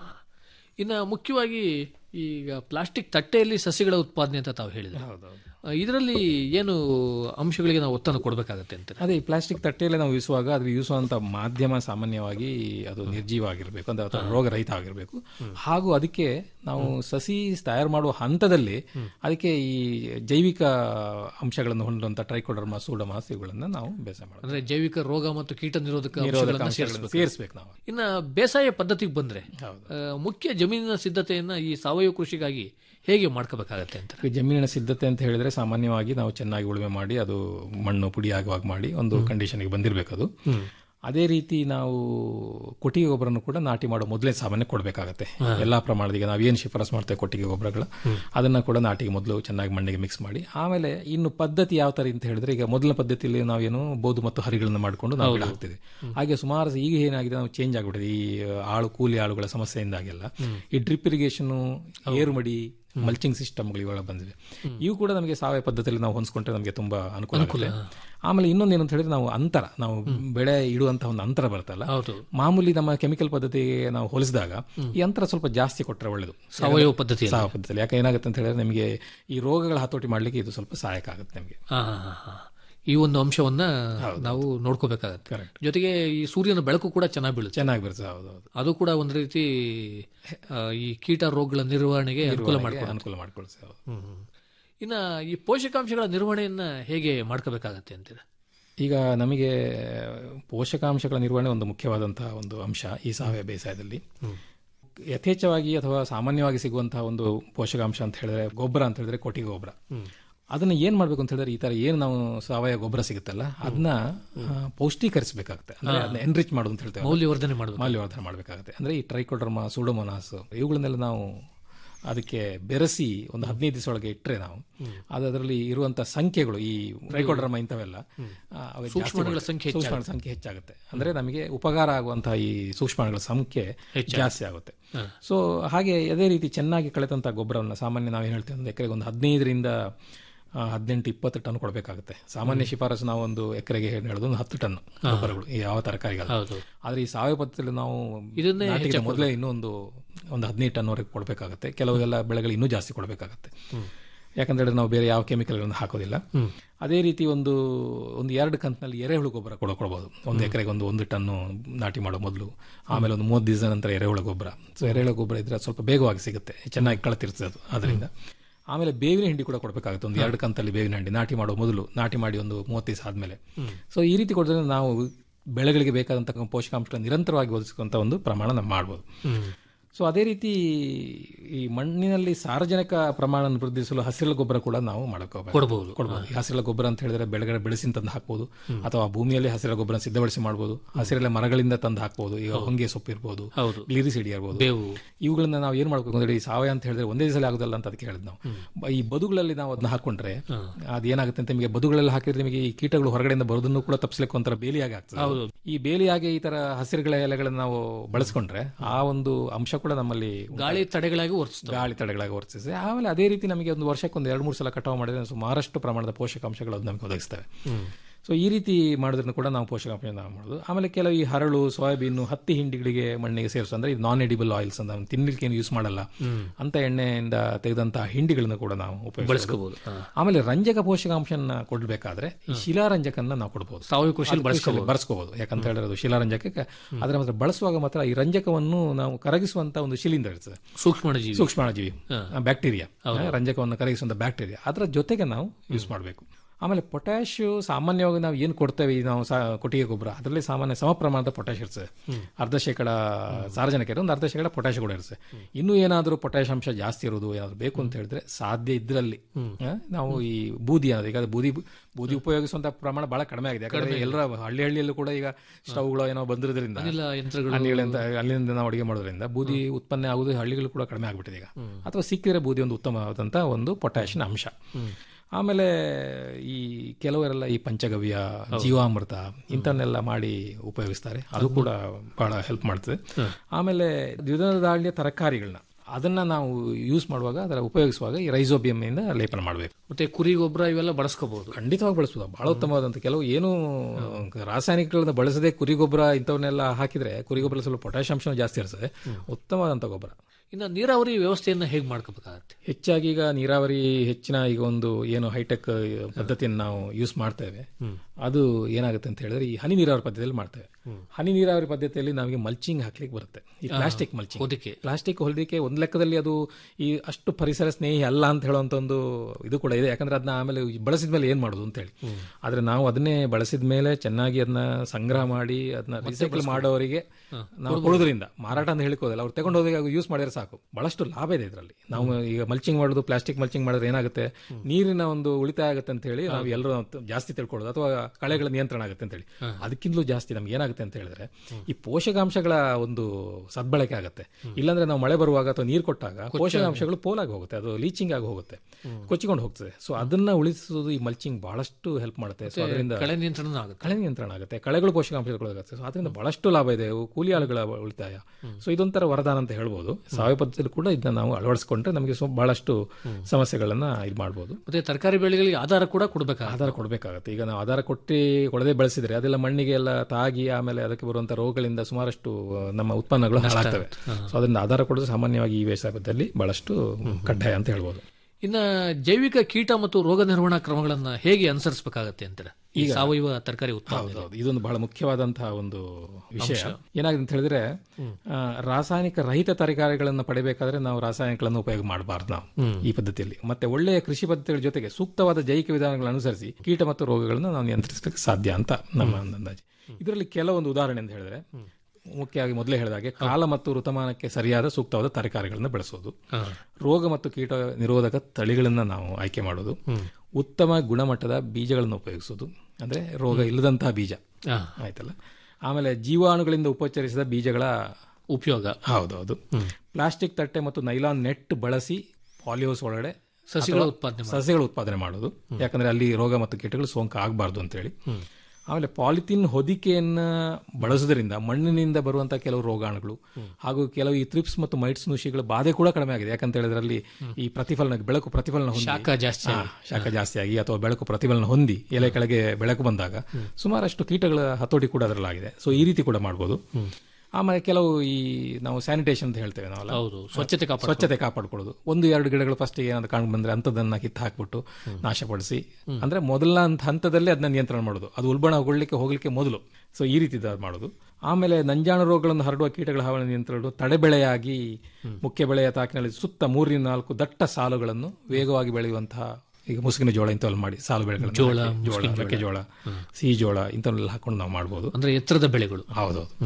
ಇನ್ನು ಮುಖ್ಯವಾಗಿ ಈಗ ಪ್ಲಾಸ್ಟಿಕ್ ತಟ್ಟೆಯಲ್ಲಿ ಸಸಿಗಳ ಉತ್ಪಾದನೆ ಅಂತ ತಾವು ಹೇಳಿದ್ರೆ ಆ, ಇದರಲ್ಲಿ ಏನು ಅಂಶಗಳಿಗೆ ನಾವು ಒತ್ತನ್ನು ಕೊಡಬೇಕಾಗತ್ತೆ ಅಂತ ಅದೇ ಈ ಪ್ಲಾಸ್ಟಿಕ್ ತಟ್ಟೆಯಲ್ಲಿ ನಾವು ಯೂಸುವಾಗ ಅದು ಯೂಸುವಂತ ಮಾಧ್ಯಮ ಸಾಮಾನ್ಯವಾಗಿ ಅದು ನಿರ್ಜೀವ ಆಗಿರಬೇಕು ಅಂದ್ರೆ ಅಥವಾ ರೋಗರಹಿತ ಆಗಿರಬೇಕು ಹಾಗೂ ಅದಕ್ಕೆ ನಾವು ಸಸಿ ತಯಾರು ಮಾಡುವ ಹಂತದಲ್ಲಿ ಅದಕ್ಕೆ ಈ ಜೈವಿಕ ಅಂಶಗಳನ್ನು ಹೊಂದಿರುವಂತ ಟ್ರೈಕೋಡರ್ಮಾ ಸೂಡಮಾಸ್ ಇವುಗಳನ್ನ ನಾವು ಬೇಸಾಯ ಮಾಡಬೇಕು ಅಂದ್ರೆ ಜೈವಿಕ ರೋಗ ಮತ್ತು ಕೀಟ ನಿರೋಧಕ ನಿರೋಧಕ ಅಂಶಗಳನ್ನ ಅಂಶಗಳನ್ನು ಸೇರಿಸಬೇಕು ಸೇರಿಸಬೇಕು ನಾವು ಇನ್ನ ಬೇಸಾಯ ಪದ್ಧತಿಗೆ ಬಂದ್ರೆ ಆ, ಮುಖ್ಯ ಜಮೀನಿನ ಸಿದ್ಧತೆಯನ್ನ ಈ ಸಾವಯವ ಕೃಷಿಗಾಗಿ ಹೇಗೆ ಮಾಡ್ಕೋಬೇಕಾಗತ್ತೆ ಅಂತ ಈ ಜಮೀನಿನ ಸಿದ್ಧತೆ ಅಂತ ಹೇಳಿದ್ರೆ ಸಾಮಾನ್ಯವಾಗಿ ನಾವು ಚೆನ್ನಾಗಿ ಉಳುಮೆ ಮಾಡಿ ಅದು ಮಣ್ಣು ಪುಡಿ ಆಗುವಾಗ ಮಾಡಿ ಒಂದು ಕಂಡೀಷನ್ಗೆ ಬಂದಿರಬೇಕು ಅದು ಅದೇ ರೀತಿ ನಾವು ಕೊಟ್ಟಿಗೆ ಗೊಬ್ಬರನು ಕೂಡ ನಾಟಿ ಮಾಡೋ ಮೊದಲೇ ಸಾಮಾನ್ಯ ಕೊಡಬೇಕಾಗತ್ತೆ ಎಲ್ಲಾ ಪ್ರಮಾಣದ ಈಗ ನಾವೇನು ಶಿಫಾರಸ್ ಮಾಡ್ತೇವೆ ಕೊಟ್ಟಿಗೆ ಗೊಬ್ಬರಗಳ ಅದನ್ನ ಕೂಡ ನಾಟಿಗೆ ಮೊದಲು ಚೆನ್ನಾಗಿ ಮಣ್ಣಿಗೆ ಮಿಕ್ಸ್ ಮಾಡಿ ಆಮೇಲೆ ಇನ್ನು ಪದ್ಧತಿ ಯಾವ ತರ ಅಂತ ಹೇಳಿದ್ರೆ ಈಗ ಮೊದಲ ಪದ್ಧತಿಯಲ್ಲಿ ನಾವೇನು ಬೋದು ಮತ್ತು ಹರಿಗಳನ್ನ ಮಾಡಿಕೊಂಡು ನಾವು ಗಿಡ ಹಾಕ್ತಿದ್ವಿ ಹಾಗೆ ಸುಮಾರು ಈಗ ಏನಾಗಿದೆ ನಾವು ಚೇಂಜ್ ಆಗ್ಬಿಟ್ಟಿದೆ ಈ ಆಳು ಕೂಲಿ ಆಳುಗಳ ಸಮಸ್ಯೆಯಿಂದಾಗೆಲ್ಲ ಈ ಡ್ರಿಪ್ ಇರಿಗೇಷನ್ ಏರುಮಡಿ ಮಲ್ಚಿಂಗ್ ಸಿಸ್ಟಮ್ಗಳು ಇವಾಗ ಬಂದಿವೆ ಇವು ಕೂಡ ನಮಗೆ ಸಾವಯವ ಪದ್ಧತಿಯಲ್ಲಿ ನಾವು ಹೊಂದ್ಕೊಂಡ್ರೆ ನಮಗೆ ತುಂಬಾ ಅನುಕೂಲ ಆಗುತ್ತೆ ಆಮೇಲೆ ಇನ್ನೊಂದು ಏನು ಅಂತ ಹೇಳಿದ್ರೆ ನಾವು ಅಂತರ ನಾವು ಬೆಳೆ ಇಡುವಂತಹ ಒಂದು ಅಂತರ ಬರ್ತಲ್ಲ ಹೌದು ಮಾಮೂಲಿ ನಮ್ಮ ಕೆಮಿಕಲ್ ಪದ್ಧತಿಗೆ ನಾವು ಹೋಲಿಸಿದಾಗ ಈ ಅಂತರ ಸ್ವಲ್ಪ ಜಾಸ್ತಿ ಕೊಟ್ಟರೆ ಒಳ್ಳೇದು ಸಾವಯವ ಪದ್ಧತಿ ಸಾವಯವ ಪದ್ಧತಿಯಲ್ಲಿ ಯಾಕೆ ಏನಾಗುತ್ತೆ ಅಂತ ಹೇಳಿದ್ರೆ ನಿಮಗೆ ಈ ರೋಗಗಳ ಹತೋಟಿ ಮಾಡ್ಲಿಕ್ಕೆ ಇದು ಸ್ವಲ್ಪ ಸಹಾಯಕ ಆಗುತ್ತೆ ನಮಗೆ ಹಾ ಹಾ, ಹಾ, ಹಾ. ಈ ಒಂದು ಅಂಶವನ್ನ ನಾವು ನೋಡ್ಕೋಬೇಕಾಗತ್ತೆ ಜೊತೆಗೆ ಈ ಸೂರ್ಯನ ಬೆಳಕು ಕೂಡ ಚೆನ್ನಾಗಿ ಬೀಳುತ್ತೆ ಚೆನ್ನಾಗಿ ಬರ್ತದೆ ಹೌದು ಹೌದು ಅದು ಕೂಡ ಒಂದು ರೀತಿ ಆ, ಈ ಕೀಟ ರೋಗಗಳ ನಿರ್ವಹಣೆಗೆ ಅನುಕೂಲ ಮಾಡ್ಕೊಳ್ಳುತ್ತೆ ಅನುಕೂಲ ಮಾಡ್ಕೊಳ್ತೇವೆ ಹೌದು ಹ್ಮ್, ಹ್ಮ್. ಇನ್ನ ಈ ಪೋಷಕಾಂಶಗಳ ನಿರ್ವಹಣೆಯನ್ನ ಹೇಗೆ ಮಾಡ್ಕೋಬೇಕಾಗತ್ತೆ ಅಂತೀರ ಈಗ ನಮಗೆ ಪೋಷಕಾಂಶಗಳ ನಿರ್ವಹಣೆ ಒಂದು ಮುಖ್ಯವಾದಂತಹ ಒಂದು ಅಂಶ ಈ ಸಾವಯವ ಬೇಸಾಯದಲ್ಲಿ ಯಥೇಚ್ಛವಾಗಿ ಅಥವಾ ಸಾಮಾನ್ಯವಾಗಿ ಸಿಗುವಂತಹ ಒಂದು ಪೋಷಕಾಂಶ ಅಂತ ಹೇಳಿದ್ರೆ ಗೊಬ್ಬರ ಅಂತ ಹೇಳಿದ್ರೆ ಕೊಟ್ಟಿಗೆ ಗೊಬ್ಬರ ಅದನ್ನ ಏನ್ ಮಾಡ್ಬೇಕು ಅಂತ ಹೇಳಿದ್ರೆ ಈ ತರ ಏನು ನಾವು ಸಾವಯವ ಗೊಬ್ಬರ ಸಿಗುತ್ತಲ್ಲ ಅದನ್ನ ಆ, ಪೌಷ್ಟೀಕರಿಸಬೇಕಾಗುತ್ತೆ ಅಂದ್ರೆ ಅದನ್ನ ಎನ್ರಿಚ್ ಮಾಡೋದು ಅಂತ ಹೇಳ್ತೇವೆ ಮೌಲ್ಯವರ್ಧನೆ ಮಾಡಬೇಕು ಮೌಲ್ಯವರ್ಧನೆ ಮಾಡಬೇಕಾಗುತ್ತೆ ಅಂದ್ರೆ ಈ ಟ್ರೈಕೋಡರ್ಮಾ ಸೂಡೋಮೊನಾಸ್ ಇವುಗಳನ್ನೆಲ್ಲ ನಾವು ಅದಕ್ಕೆ ಬೆರೆಸಿ ಒಂದು ಹದಿನೈದು ದಿವಸ ಒಳಗೆ ಇಟ್ಟರೆ ನಾವು ಅದು ಅದರಲ್ಲಿ ಇರುವಂತ ಸಂಖ್ಯೆಗಳು ಈ ಟ್ರೈಕೋಡರ್ಮಾ ಇಂಥವೆಲ್ಲ ಆ, ಅವು ಜಾಸ್ತಿ ಸೂಕ್ಷ್ಮಾಣುಗಳ ಬರುತ್ತೆ. ಸಂಖ್ಯೆ ಸೂಕ್ಷ್ಮಾಣುಗಳ ಸಂಖ್ಯೆ ಹೆಚ್ಚಾಗುತ್ತೆ ಅಂದ್ರೆ ನಮಗೆ ಉಪಕಾರ ಆಗುವಂತಹ ಈ ಸೂಕ್ಷ್ಮಾಣುಗಳ ಸಂಖ್ಯೆ ಜಾಸ್ತಿ ಆಗುತ್ತೆ ಸೊ ಹಾಗೆ ಅದೇ ರೀತಿ ಚೆನ್ನಾಗಿ ಕಳೆದಂತಹ ಗೊಬ್ಬರವನ್ನು ಸಾಮಾನ್ಯ ನಾವು ಏನು ಹೇಳ್ತೇವೆ ಒಂದು ಎಕರೆಗೆ ಒಂದು ಹದಿನೈದರಿಂದ ಆ, ಹದಿನೆಂಟು ಇಪ್ಪತ್ತು ಟನ್ ಕೊಡಬೇಕಾಗುತ್ತೆ ಸಾಮಾನ್ಯ ಶಿಫಾರಸು ನಾವು ಒಂದು ಎಕರೆಗೆ ಏನು ಹೇಳೋದು ಒಂದು ಹತ್ತು ಟನ್ ಗೊಬ್ಬರಗಳು ಈ ಯಾವ ತರಕಾರಿಗಳು ಹೌದು ಆದ್ರೆ ಈ ಸಾವಯವ ಪದ್ಧತಿಯಲ್ಲಿ ನಾವು ಇದನ್ನೇ ನಾಟಿಗೆ ಮೊದಲೇ ಇನ್ನೂ ಒಂದು ಒಂದು ಹದಿನೈದು ಟನ್ ವರೆಗೆ ಕೊಡಬೇಕಾಗುತ್ತೆ ಕೆಲವೆಲ್ಲ ಬೆಳೆಗಳು ಇನ್ನೂ ಜಾಸ್ತಿ ಕೊಡಬೇಕಾಗುತ್ತೆ ಯಾಕಂದ್ರೆ ನಾವು ಬೇರೆ ಯಾವ ಕೆಮಿಕಲ್ಗಳನ್ನು ಹಾಕೋದಿಲ್ಲ ಅದೇ ರೀತಿ ಒಂದು ಒಂದು ಎರಡು ಕಂತಿನಲ್ಲಿ ಎರೆಹುಳು ಗೊಬ್ಬರ ಕೂಡ ಕೊಡಬಹುದು ಒಂದು ಎಕರೆಗೆ ಒಂದು ಒಂದು ಟನ್ನು ನಾಟಿ ಮಾಡೋ ಮೊದಲು ಆಮೇಲೆ ಒಂದು ಮೂವತ್ತು ದಿವಸ ನಂತರ ಎರೆಹುಳು ಗೊಬ್ಬರ ಸೊ ಎರೆಹುಳು ಗೊಬ್ಬರ ಇದ್ರೆ ಸ್ವಲ್ಪ ಬೇಗವಾಗಿ ಸಿಗುತ್ತೆ ಚೆನ್ನಾಗಿ ಕಳತಿರ್ತದೆ ಅದು ಅದರಿಂದ ಆಮೇಲೆ ಬೇವಿನ ಹಿಂಡಿ ಕೂಡ ಕೊಡಬೇಕಾಗುತ್ತೆ ಒಂದು ಎರಡು ಕಂತಲ್ಲಿ ಬೇವಿನ ಹಿಂಡಿ ನಾಟಿ ಮಾಡೋ ಮೊದಲು ನಾಟಿ ಮಾಡಿ ಒಂದು ಮೂವತ್ತು ದಿವಸ ಆದ್ಮೇಲೆ ಸೊ ಈ ರೀತಿ ಕೊಡೋದ್ರಿಂದ ನಾವು ಬೆಳೆಗಳಿಗೆ ಬೇಕಾದಂತಹ ಪೋಷಕಾಂಶಗಳನ್ನು ನಿರಂತರವಾಗಿ ಒದಗಿಸುವಂತ ಒಂದು ಪ್ರಮಾಣ ನಾವು ಮಾಡ್ಬೋದು ಸೊ ಅದೇ ರೀತಿ ಈ ಮಣ್ಣಿನಲ್ಲಿ ಸಾರಜನಕ ಪ್ರಮಾಣ ವೃದ್ಧಿಸಲು ಹಸಿರೆಲೆ ಗೊಬ್ಬರ ಕೂಡ ನಾವು ಮಾಡ್ಕೋಬೇಕು ಕೊಡಬಹುದು ಕೊಡ್ಬೋದು ಈ ಹಸಿರೆಲೆ ಗೊಬ್ಬರ ಅಂತ ಹೇಳಿದ್ರೆ ಬೆಳಗಡೆ ಬೆಳೆಸಿ ತಂದು ಹಾಕ್ಬೋದು ಅಥವಾ ಭೂಮಿಯಲ್ಲಿ ಹಸಿರೆಲೆ ಗೊಬ್ಬರ ಸಿದ್ಧಪಡಿಸಿ ಮಾಡ್ಬೋದು ಹಸಿರೆಲೆ ಮರಗಳಿಂದ ತಂದು ಹಾಕ್ಬೋದು ಈಗ ಹೊಂಗೆ ಸೊಪ್ಪು ಇರ್ಬೋದು ಹೌದು ಗ್ಲಿರಿಸಿಡಿ ಇರ್ಬೋದು ಬೇವು ಇವುಗಳನ್ನ ನಾವು ಏನ್ ಮಾಡ್ಬೇಕು ಅಂದ್ರೆ ಈ ಸಾವಯವ ಅಂತ ಹೇಳಿದ್ರೆ ಒಂದೇ ದಿವಸ ಆಗೋದಲ್ಲ ಅಂತ ಅದಕ್ಕೆ ಹೇಳಿದ್ ನಾವು ಬ- ಈ ಬದುಗಳಲ್ಲಿ ನಾವು ಅದನ್ನ ಹಾಕೊಂಡ್ರೆ ಅದೇನಾಗುತ್ತೆ ಅಂತ ನಿಮಗೆ ಬದುಗಳಲ್ಲಿ ಹಾಕಿದ್ರೆ ನಿಮಗೆ ಈ ಕೀಟಗಳು ಹೊರಗಡೆಯಿಂದ ಬರೋದನ್ನು ಕೂಡ ತಪ್ಪಿಸ್ಲಿಕ್ಕೆ ಒಂಥರ ಬೇಲಿಯಾಗಿ ಆಗ್ತದೆ ಹೌದು. ಈ ಬೇಲಿಯಾಗಿ ಈ ತರ ಹಸಿರುಗಳ ಎಲೆಗಳನ್ನ ನಾವು ಬಳಸ್ಕೊಂಡ್ರೆ ಆ ಒಂದು ಅಂಶ ಕೂಡ ನಮ್ಮಲ್ಲಿ ಗಾಳಿ ತಡೆಗಳಾಗಿ ವರ್ತಿಸ್ತವೆ ಗಾಳಿ ತಡೆಗಳಾಗಿ ವರ್ತಿಸ್ತದೆ ಆಮೇಲೆ ಅದೇ ರೀತಿ ನಮಗೆ ಒಂದು ವರ್ಷಕ್ಕೆ ಒಂದು ಎರಡು ಮೂರು ಸಲ ಕಟಾವು ಮಾಡಿದ್ರೆ ಸುಮಾರಷ್ಟು ಪ್ರಮಾಣದ ಪೋಷಕಾಂಶಗಳು ಅದು ನಮಗೆ ಒದಗಿಸ್ತವೆ ಸೊ ಈ ರೀತಿ ಮಾಡೋದ್ರಿಂದ ಕೂಡ ನಾವು ಪೋಷಕಾಂಶ ನಾವು ಮಾಡೋದು ಆಮೇಲೆ ಕೆಲವು ಈ ಹರಳು ಸೋಯಾಬೀನು ಹತ್ತಿ ಹಿಂಡಿಗಳಿಗೆ ಮಣ್ಣಿಗೆ ಸೇರಿಸು ಅಂದ್ರೆ ಇದು ನಾನ್ ಎಡಿಬಲ್ ಆಯಿಲ್ಸ್ ಅಂತ ನಾವು ತಿನ್ನಲಿಕ್ಕೆ ಏನು ಯೂಸ್ ಮಾಡಲ್ಲ ಅಂತ ಎಣ್ಣೆಯಿಂದ ತೆಗೆದಂತಹ ಹಿಂಡಿಗಳನ್ನ ಕೂಡ ನಾವು ಉಪಯೋಗಿಸಬಹುದು ಬಳಸ್ಕೋಬಹುದು ಆಮೇಲೆ ರಂಜಕ ಪೋಷಕಾಂಶನ ಕೊಡಬೇಕಾದ್ರೆ ಈ ಶಿಲಾರಂಜಕನ್ನ ನಾವು ಕೊಡಬಹುದು ಸಾವಯವ ಕೃಷಿಯಲ್ಲಿ ಬಳಸ್ಕೋಬಹುದು ಬಳಸ್ಕೋಬಹುದು ಯಾಕಂತ ಹೇಳಿದ್ರೆ ಅದು ಶಿಲಾರಂಜಕಕ್ಕೆ ಅದರ ಮಾತ್ರ ಬಳಸುವಾಗ ಮಾತ್ರ ಈ ರಂಜಕವನ್ನು ನಾವು ಕರಗಿಸುವಂತ ಒಂದು ಶಿಲಿಂದ ಇರ್ತದೆ ಸೂಕ್ಷ್ಮಜೀವಿ ಸೂಕ್ಷ್ಮಾಣುಜೀವಿ ಬ್ಯಾಕ್ಟೀರಿಯಾ ರಂಜಕವನ್ನು ಕರಗಿಸುವಂತ ಬ್ಯಾಕ್ಟೀರಿಯಾ ಅದರ ಜೊತೆಗೆ ನಾವು ಯೂಸ್ ಮಾಡಬೇಕು ಆಮೇಲೆ ಪೊಟ್ಯಾಶ್ ಸಾಮಾನ್ಯವಾಗಿ ನಾವು ಏನು ಕೊಡ್ತೇವೆ ಈ ನಾವು ಸಾ- ಕೊಟ್ಟಿಗೆ ಗೊಬ್ಬರ ಅದರಲ್ಲಿ ಸಾಮಾನ್ಯ ಸಮ ಪ್ರಮಾಣದ ಪೊಟ್ಯಾಶ್ ಇರ್ತದೆ ಅರ್ಧ ಶೇಕಡ ಸಾರ್ವಜನಿಕ ಇರೋ ಒಂದು ಅರ್ಧ ಶೇಕಡ ಪೊಟ್ಯಾಶ್ ಕೂಡ ಇರ್ತದೆ ಇನ್ನೂ ಏನಾದರೂ ಪೊಟ್ಯಾಶ್ ಅಂಶ ಜಾಸ್ತಿ ಇರೋದು ಏನಾದ್ರು ಬೇಕು ಅಂತ ಹೇಳಿದ್ರೆ ಸಾಧ್ಯ ಇದ್ರಲ್ಲಿ ಆ, ನಾವು ಈ ಬೂದಿ ಅನ್ನೋದು ಈಗ ಅದು ಬೂದಿ ಬೂದಿ ಉಪಯೋಗಿಸುವಂತ ಪ್ರಮಾಣ ಬಹಳ ಕಡಿಮೆ ಆಗಿದೆ ಯಾಕಂದ್ರೆ ಎಲ್ಲರ ಹಳ್ಳಿ ಹಳ್ಳಿಯಲ್ಲೂ ಕೂಡ ಈಗ ಸ್ಟವ್ಗಳು ಏನೋ ಬಂದಿರೋದ್ರಿಂದ ಅನಿಲ ಯಂತ್ರಗಳು ಅಲ್ಲಿಗಳಿಂದ ಅಲ್ಲಿಂದ ನಾವು ಅಡುಗೆ ಮಾಡೋದ್ರಿಂದ ಬೂದಿ ಉತ್ಪನ್ನ ಆಗುವುದು ಹಳ್ಳಿಗಳು ಕೂಡ ಕಡಿಮೆ ಆಗ್ಬಿಟ್ಟಿದೆ ಈಗ ಅಥವಾ ಸಿಕ್ಕಿದ್ರೆ ಬೂದಿ ಒಂದು ಉತ್ತಮವಾದಂಥ ಒಂದು ಪೊಟ್ಯಾಷಿನ ಅಂಶ ಆಮೇಲೆ ಈ ಕೆಲವರೆಲ್ಲ ಈ ಪಂಚಗವ್ಯ ಜೀವಾಮೃತ ಇಂಥವನ್ನೆಲ್ಲ ಮಾಡಿ ಉಪಯೋಗಿಸ್ತಾರೆ ಅದು ಕೂಡ ಬಹಳ ಹೆಲ್ಪ್ ಮಾಡ್ತದೆ ಆಮೇಲೆ ದ್ವಿದಳ ಧಾನ್ಯ ತರಕಾರಿಗಳನ್ನ ಅದನ್ನ ನಾವು ಯೂಸ್ ಮಾಡುವಾಗ ಅದರ ಉಪಯೋಗಿಸುವಾಗ ಈ ರೈಸೋಬಿಯಂ ಇಂದ ಲೇಪನ ಮಾಡಬೇಕು ಮತ್ತೆ ಕುರಿ ಗೊಬ್ಬರ ಇವೆಲ್ಲ ಬಳಸ್ಕೋಬಹುದು ಖಂಡಿತವಾಗಿ ಬಳಸಬಹುದು ಬಹಳ ಉತ್ತಮವಾದಂತ ಕೆಲವು ಏನು ರಾಸಾಯನಿಕಗಳನ್ನ ಬಳಸದೆ ಕುರಿ ಗೊಬ್ಬರ ಇಂಥವನ್ನೆಲ್ಲ ಹಾಕಿದ್ರೆ ಕುರಿ ಗೊಬ್ಬರ ಸ್ವಲ್ಪ ಪೊಟ್ಯಾಶ್ ಅಂಶ ಜಾಸ್ತಿ ಇರ್ತದೆ ಉತ್ತಮವಾದಂತ ಗೊಬ್ಬರ ಇನ್ನು ನೀರಾವರಿ ವ್ಯವಸ್ಥೆಯನ್ನ ಹೇಗೆ ಮಾಡ್ಕೋಬೇಕಾಗತ್ತೆ ಹೆಚ್ಚಾಗಿ ಈಗ ನೀರಾವರಿ ಹೆಚ್ಚಿನ ಈಗ ಒಂದು ಏನು ಹೈಟೆಕ್ ಪದ್ಧತಿಯನ್ನು ನಾವು ಯೂಸ್ ಮಾಡ್ತೇವೆ ಅದು ಏನಾಗುತ್ತೆ ಅಂತ ಹೇಳಿದ್ರೆ ಈ ಹನಿ ನೀರಾವರಿ ಪದ್ಧತಿಯಲ್ಲಿ ಮಾಡ್ತೇವೆ ಹನಿ ನೀರಾವರಿ ಪದ್ಧತಿಯಲ್ಲಿ ನಮಗೆ ಮಲ್ಚಿಂಗ್ ಹಾಕ್ಲಿಕ್ಕೆ ಬರುತ್ತೆ ಈ ಪ್ಲಾಸ್ಟಿಕ್ ಮಲ್ಚಿಂಗ್ ಹೊದಿಕೆ ಪ್ಲಾಸ್ಟಿಕ್ ಹೊಲಿದಿಕ್ಕೆ ಒಂದು ಲೆಕ್ಕದಲ್ಲಿ ಅದು ಈ ಅಷ್ಟು ಪರಿಸರ ಸ್ನೇಹಿ ಅಲ್ಲ ಅಂತ ಹೇಳುವಂತ ಒಂದು ಇದು ಕೂಡ ಇದೆ ಯಾಕಂದ್ರೆ ಅದನ್ನ ಆಮೇಲೆ ಬಳಸಿದ ಮೇಲೆ ಏನ್ ಮಾಡೋದು ಅಂತ ಹೇಳಿ ಆದ್ರೆ ನಾವು ಅದನ್ನೇ ಬಳಸಿದ ಮೇಲೆ ಚೆನ್ನಾಗಿ ಅದನ್ನ ಸಂಗ್ರಹ ಮಾಡಿ ಅದನ್ನ ರಿಸೈಕಲ್ ಮಾಡೋರಿಗೆ ನಾವು ಕೊಡೋದ್ರಿಂದ ಮಾರಾಟ ಅಂತ ಹೇಳಿಕೋದಿಲ್ಲ ಅವ್ರು ತಗೊಂಡು ಹೋದಾಗ ಯೂಸ್ ಮಾಡಿದ್ರೆ ಸಾಕು ಬಹಳಷ್ಟು ಲಾಭ ಇದೆ ಇದರಲ್ಲಿ ನಾವು ಈಗ ಮಲ್ಚಿಂಗ್ ಮಾಡೋದು ಪ್ಲಾಸ್ಟಿಕ್ ಮಲ್ಚಿಂಗ್ ಮಾಡಿದ್ರೆ ಏನಾಗುತ್ತೆ ನೀರಿನ ಒಂದು ಉಳಿತಾಯ ಆಗುತ್ತೆ ಅಂತ ಹೇಳಿ ನಾವು ಎಲ್ಲರೂ ಜಾಸ್ತಿ ತಿಳ್ಕೊಳ್ಳೋದು ಅಥವಾ ಕಳೆಗಳ ನಿಯಂತ್ರಣ ಆಗುತ್ತೆ ಅಂತ ಹೇಳಿ ಅದಕ್ಕಿಂತಲೂ ಜಾಸ್ತಿ ನಮ್ಗೆ ಏನಾಗುತ್ತೆ ಅಂತ ಹೇಳಿದ್ರೆ ಈ ಪೋಷಕಾಂಶಗಳ ಒಂದು ಸದ್ಬಳಕೆ ಆಗುತ್ತೆ ಇಲ್ಲಾಂದ್ರೆ ನಾವು ಮಳೆ ಬರುವಾಗ ಅಥವಾ ನೀರು ಕೊಟ್ಟಾಗ ಪೋಷಕಾಂಶಗಳು ಪೋಲಾಗಿ ಹೋಗುತ್ತೆ ಅದು ಲೀಚಿಂಗ್ ಆಗಿ ಹೋಗುತ್ತೆ ಕೊಚ್ಚಿಕೊಂಡು ಹೋಗ್ತದೆ ಸೊ ಅದನ್ನ ಉಳಿಸೋದು ಈ ಮಲ್ಚಿಂಗ್ ಬಹಳಷ್ಟು ಹೆಲ್ಪ್ ಮಾಡುತ್ತೆ ಸೊ ಅದರಿಂದ ಕಳೆ ನಿಯಂತ್ರಣ ಆಗುತ್ತೆ ಕಳೆ ನಿಯಂತ್ರಣ ಆಗುತ್ತೆ ಕಳೆಗಳು ಪೋಷಕಾಂಶಗಳು ಆಗುತ್ತೆ ಸೊ ಅದರಿಂದ ಬಹಳಷ್ಟು ಲಾಭ ಇದೆ ಇವು ಕೂಲಿ ಆಳುಗಳ ಉಳಿತಾಯ ಸೊ ಇದೊಂಥರ ವರದಾನ ಅಂತ ಹೇಳ್ಬೋದು ಸಾವಯವ ಪದ್ಧತಿಯಲ್ಲಿ ಕೂಡ ಇದನ್ನ ನಾವು ಅಳವಡಿಸ್ಕೊಂಡ್ರೆ ನಮಗೆ ಸ್ವ- ಬಹಳಷ್ಟು ಸಮಸ್ಯೆಗಳನ್ನ ಇದು ಮಾಡ್ಬೋದು ಮತ್ತೆ ತರಕಾರಿ ಬೆಳೆಗಳಿಗೆ ಆಧಾರ ಕೂಡ ಕೊಡಬೇಕಾಗುತ್ತೆ ಆಧಾರ ಕೊಡಬೇಕಾಗುತ್ತೆ ಈಗ ನಾವು ಆಧಾರ ಕೊಟ್ಟು ಕೊಡದೆ ಬೆಳೆಸಿದ್ರೆ ಅದೆಲ್ಲ ಮಣ್ಣಿಗೆ ಎಲ್ಲ ತಾಗಿ ಆಮೇಲೆ ಅದಕ್ಕೆ ಬರುವಂತ ರೋಗಗಳಿಂದ ಸುಮಾರಷ್ಟು ಆ, ನಮ್ಮ ಉತ್ಪನ್ನಗಳು ಹಾಳಾಗ್ತವೆ ಸೊ ಅದರಿಂದ ಆಧಾರ ಕೊಡೋದು ಸಾಮಾನ್ಯವಾಗಿ ಈ ಬೇಸಾಯದಲ್ಲಿ ಬಹಳಷ್ಟು ಕಡ್ಡಾಯ ಅಂತ ಹೇಳ್ಬೋದು ಇನ್ನ ಜೈವಿಕ ಕೀಟ ಮತ್ತು ರೋಗ ನಿರ್ವಹಣಾ ಕ್ರಮಗಳನ್ನ ಹೇಗೆ ಅನುಸರಿಸಬೇಕಾಗತ್ತೆ ಅಂತೀರ ಈ ಸಾವಯವ ತರಕಾರಿ ಉತ್ಪಾದನೆ ಹೌದು ಇದೊಂದು ಬಹಳ ಮುಖ್ಯವಾದಂತಹ ಒಂದು ವಿಷಯ ಏನಾಗಿದೆ ಅಂತ ಹೇಳಿದ್ರೆ ಆ, ರಾಸಾಯನಿಕ ರಹಿತ ತರಕಾರಿಗಳನ್ನು ಪಡಿಬೇಕಾದ್ರೆ ನಾವು ರಾಸಾಯನಿಕಗಳನ್ನು ಉಪಯೋಗ ಮಾಡಬಾರ್ದು ನಾವು ಈ ಪದ್ಧತಿಯಲ್ಲಿ ಮತ್ತೆ ಒಳ್ಳೆಯ ಕೃಷಿ ಪದ್ಧತಿಗಳ ಜೊತೆಗೆ ಸೂಕ್ತವಾದ ಜೈವಿಕ ವಿಧಾನಗಳನ್ನು ಅನುಸರಿಸಿ ಕೀಟ ಮತ್ತು ರೋಗಗಳನ್ನು ನಾವು ನಿಯಂತ್ರಿಸಲಿಕ್ಕೆ ಸಾಧ್ಯ ಅಂತ ನಮ್ಮ ಒಂದು ಅಂದಾಜು ಇದರಲ್ಲಿ ಕೆಲವೊಂದು ಉದಾಹರಣೆ ಅಂತ ಹೇಳಿದ್ರೆ ಮುಖ್ಯವಾಗಿ ಮೊದಲೇ ಹೇಳಿದಾಗೆ ಕಾಲ ಮತ್ತು ಋತುಮಾನಕ್ಕೆ ಸರಿಯಾದ ಸೂಕ್ತವಾದ ತರಕಾರಿಗಳನ್ನು ಬೆಳೆಸೋದು ರೋಗ ಮತ್ತು ಕೀಟ ನಿರೋಧಕ ತಳಿಗಳನ್ನ ನಾವು ಆಯ್ಕೆ ಮಾಡೋದು ಉತ್ತಮ ಗುಣಮಟ್ಟದ ಬೀಜಗಳನ್ನು ಉಪಯೋಗಿಸೋದು ಅಂದ್ರೆ ರೋಗ ಇಲ್ಲದಂತಹ ಬೀಜ ಆ, ಆಯ್ತಲ್ಲ ಆಮೇಲೆ ಜೀವಾಣುಗಳಿಂದ ಉಪಚರಿಸಿದ ಬೀಜಗಳ ಉಪಯೋಗ ಹೌದೌದು ಪ್ಲಾಸ್ಟಿಕ್ ತಟ್ಟೆ ಮತ್ತು ನೈಲಾನ್ ನೆಟ್ ಬಳಸಿ ಪಾಲಿಯೋಸ್ ಒಳಗಡೆ ಸಸಿಗಳ ಅಥವಾ ಉತ್ಪಾದನೆ ಸಸ್ಯಗಳ ಉತ್ಪಾದನೆ ಮಾಡೋದು ಯಾಕಂದ್ರೆ ಅಲ್ಲಿ ರೋಗ ಮತ್ತು ಕೀಟಗಳು ಸೋಂಕು ಆಗಬಾರ್ದು ಅಂತ ಹೇಳಿ ಆಮೇಲೆ ಪಾಲಿಥಿನ್ ಹೊದಿಕೆಯನ್ನ ಬಳಸೋದ್ರಿಂದ ಮಣ್ಣಿನಿಂದ ಬರುವಂತಹ ಕೆಲವು ರೋಗಾಣುಗಳು ಹಾಗೂ ಕೆಲವು ಈ ತ್ರಿಪ್ಸ್ ಮತ್ತು ಮೈಟ್ಸ್ ನುಷಿಗಳ ಬಾಧೆ ಕೂಡ ಕಡಿಮೆ ಆಗಿದೆ ಯಾಕಂತ ಹೇಳಿದ್ರೆ ಅಲ್ಲಿ ಈ ಪ್ರತಿಫಲನ ಬೆಳಕು ಪ್ರತಿಫಲನ ಹೊಂದಿ ಶಾಖ ಜಾಸ್ತಿ ಹಾ, ಶಾಖ ಜಾಸ್ತಿ ಆಗಿ ಅಥವಾ ಬೆಳಕು ಪ್ರತಿಫಲನ ಹೊಂದಿ ಎಲೆ ಕೆಳಗೆ ಬೆಳಕು ಬಂದಾಗ ಸುಮಾರಷ್ಟು ಕೀಟಗಳ ಹತೋಟಿ ಕೂಡ ಅದರಲ್ಲಾಗಿದೆ ಸೊ ಈ ರೀತಿ ಕೂಡ ಮಾಡ್ಬೋದು ಆಮೇಲೆ ಕೆಲವು ಈ ನಾವು ಸ್ಯಾನಿಟೇಷನ್ ಅಂತ ಹೇಳ್ತೇವೆ ನಾವಲ್ಲ ಹೌದು ಸ್ವಚ್ಛತೆ ಕಾಪಾಡ ಸ್ವಚ್ಛತೆ ಕಾಪಾಡ್ಕೊಳ್ಳೋದು ಒಂದು ಎರಡು ಗಿಡಗಳು ಫಸ್ಟ್ ಏನಾದ್ರು ಕಾಣ್ ಬಂದ್ರೆ ಅಂಥದನ್ನ ಕಿತ್ತು ಹಾಕ್ಬಿಟ್ಟು ನಾಶಪಡಿಸಿ ಅಂದ್ರೆ ಮೊದಲ ಹಂತದಲ್ಲೇ ಅದನ್ನ ನಿಯಂತ್ರಣ ಮಾಡೋದು ಅದು ಉಲ್ಬಣಗೊಳ್ಳಿಕ್ಕೆ ಹೋಗ್ಲಿಕ್ಕೆ ಮೊದಲು ಸೊ ಈ ರೀತಿ ಇದ್ ಮಾಡೋದು ಆಮೇಲೆ ನಂಜಾಣು ರೋಗಗಳನ್ನು ಹರಡುವ ಕೀಟಗಳ ಹಾವಳಿ ನಿಯಂತ್ರಣ ತಡೆಬೆಳೆಯಾಗಿ ಮುಖ್ಯ ಬೆಳೆಯ ತಾಕಿನಲ್ಲಿ ಸುತ್ತ ಮೂರಿನ ನಾಲ್ಕು ದಟ್ಟ ಸಾಲುಗಳನ್ನು ವೇಗವಾಗಿ ಬೆಳೆಯುವಂತಹ ಈಗ ಮುಸುಕಿನ ಜೋಳ ಇಂಥವೆಲ್ಲ ಮಾಡಿ ಸಾಲು ಬೆಳೆಗಳನ್ನು ಜೋಳ, ಹಾಕಿ, ಜೋಳ ಮೆಕ್ಕೆಜೋಳ ಸಿಹಿ ಜೋಳ ಇಂಥವನ್ನೆಲ್ಲ ಹಾಕೊಂಡು ನಾವು ಮಾಡ್ಬೋದು ಅಂದ್ರೆ ಎತ್ತರದ ಬೆಳೆಗಳು ಹೌದೌದು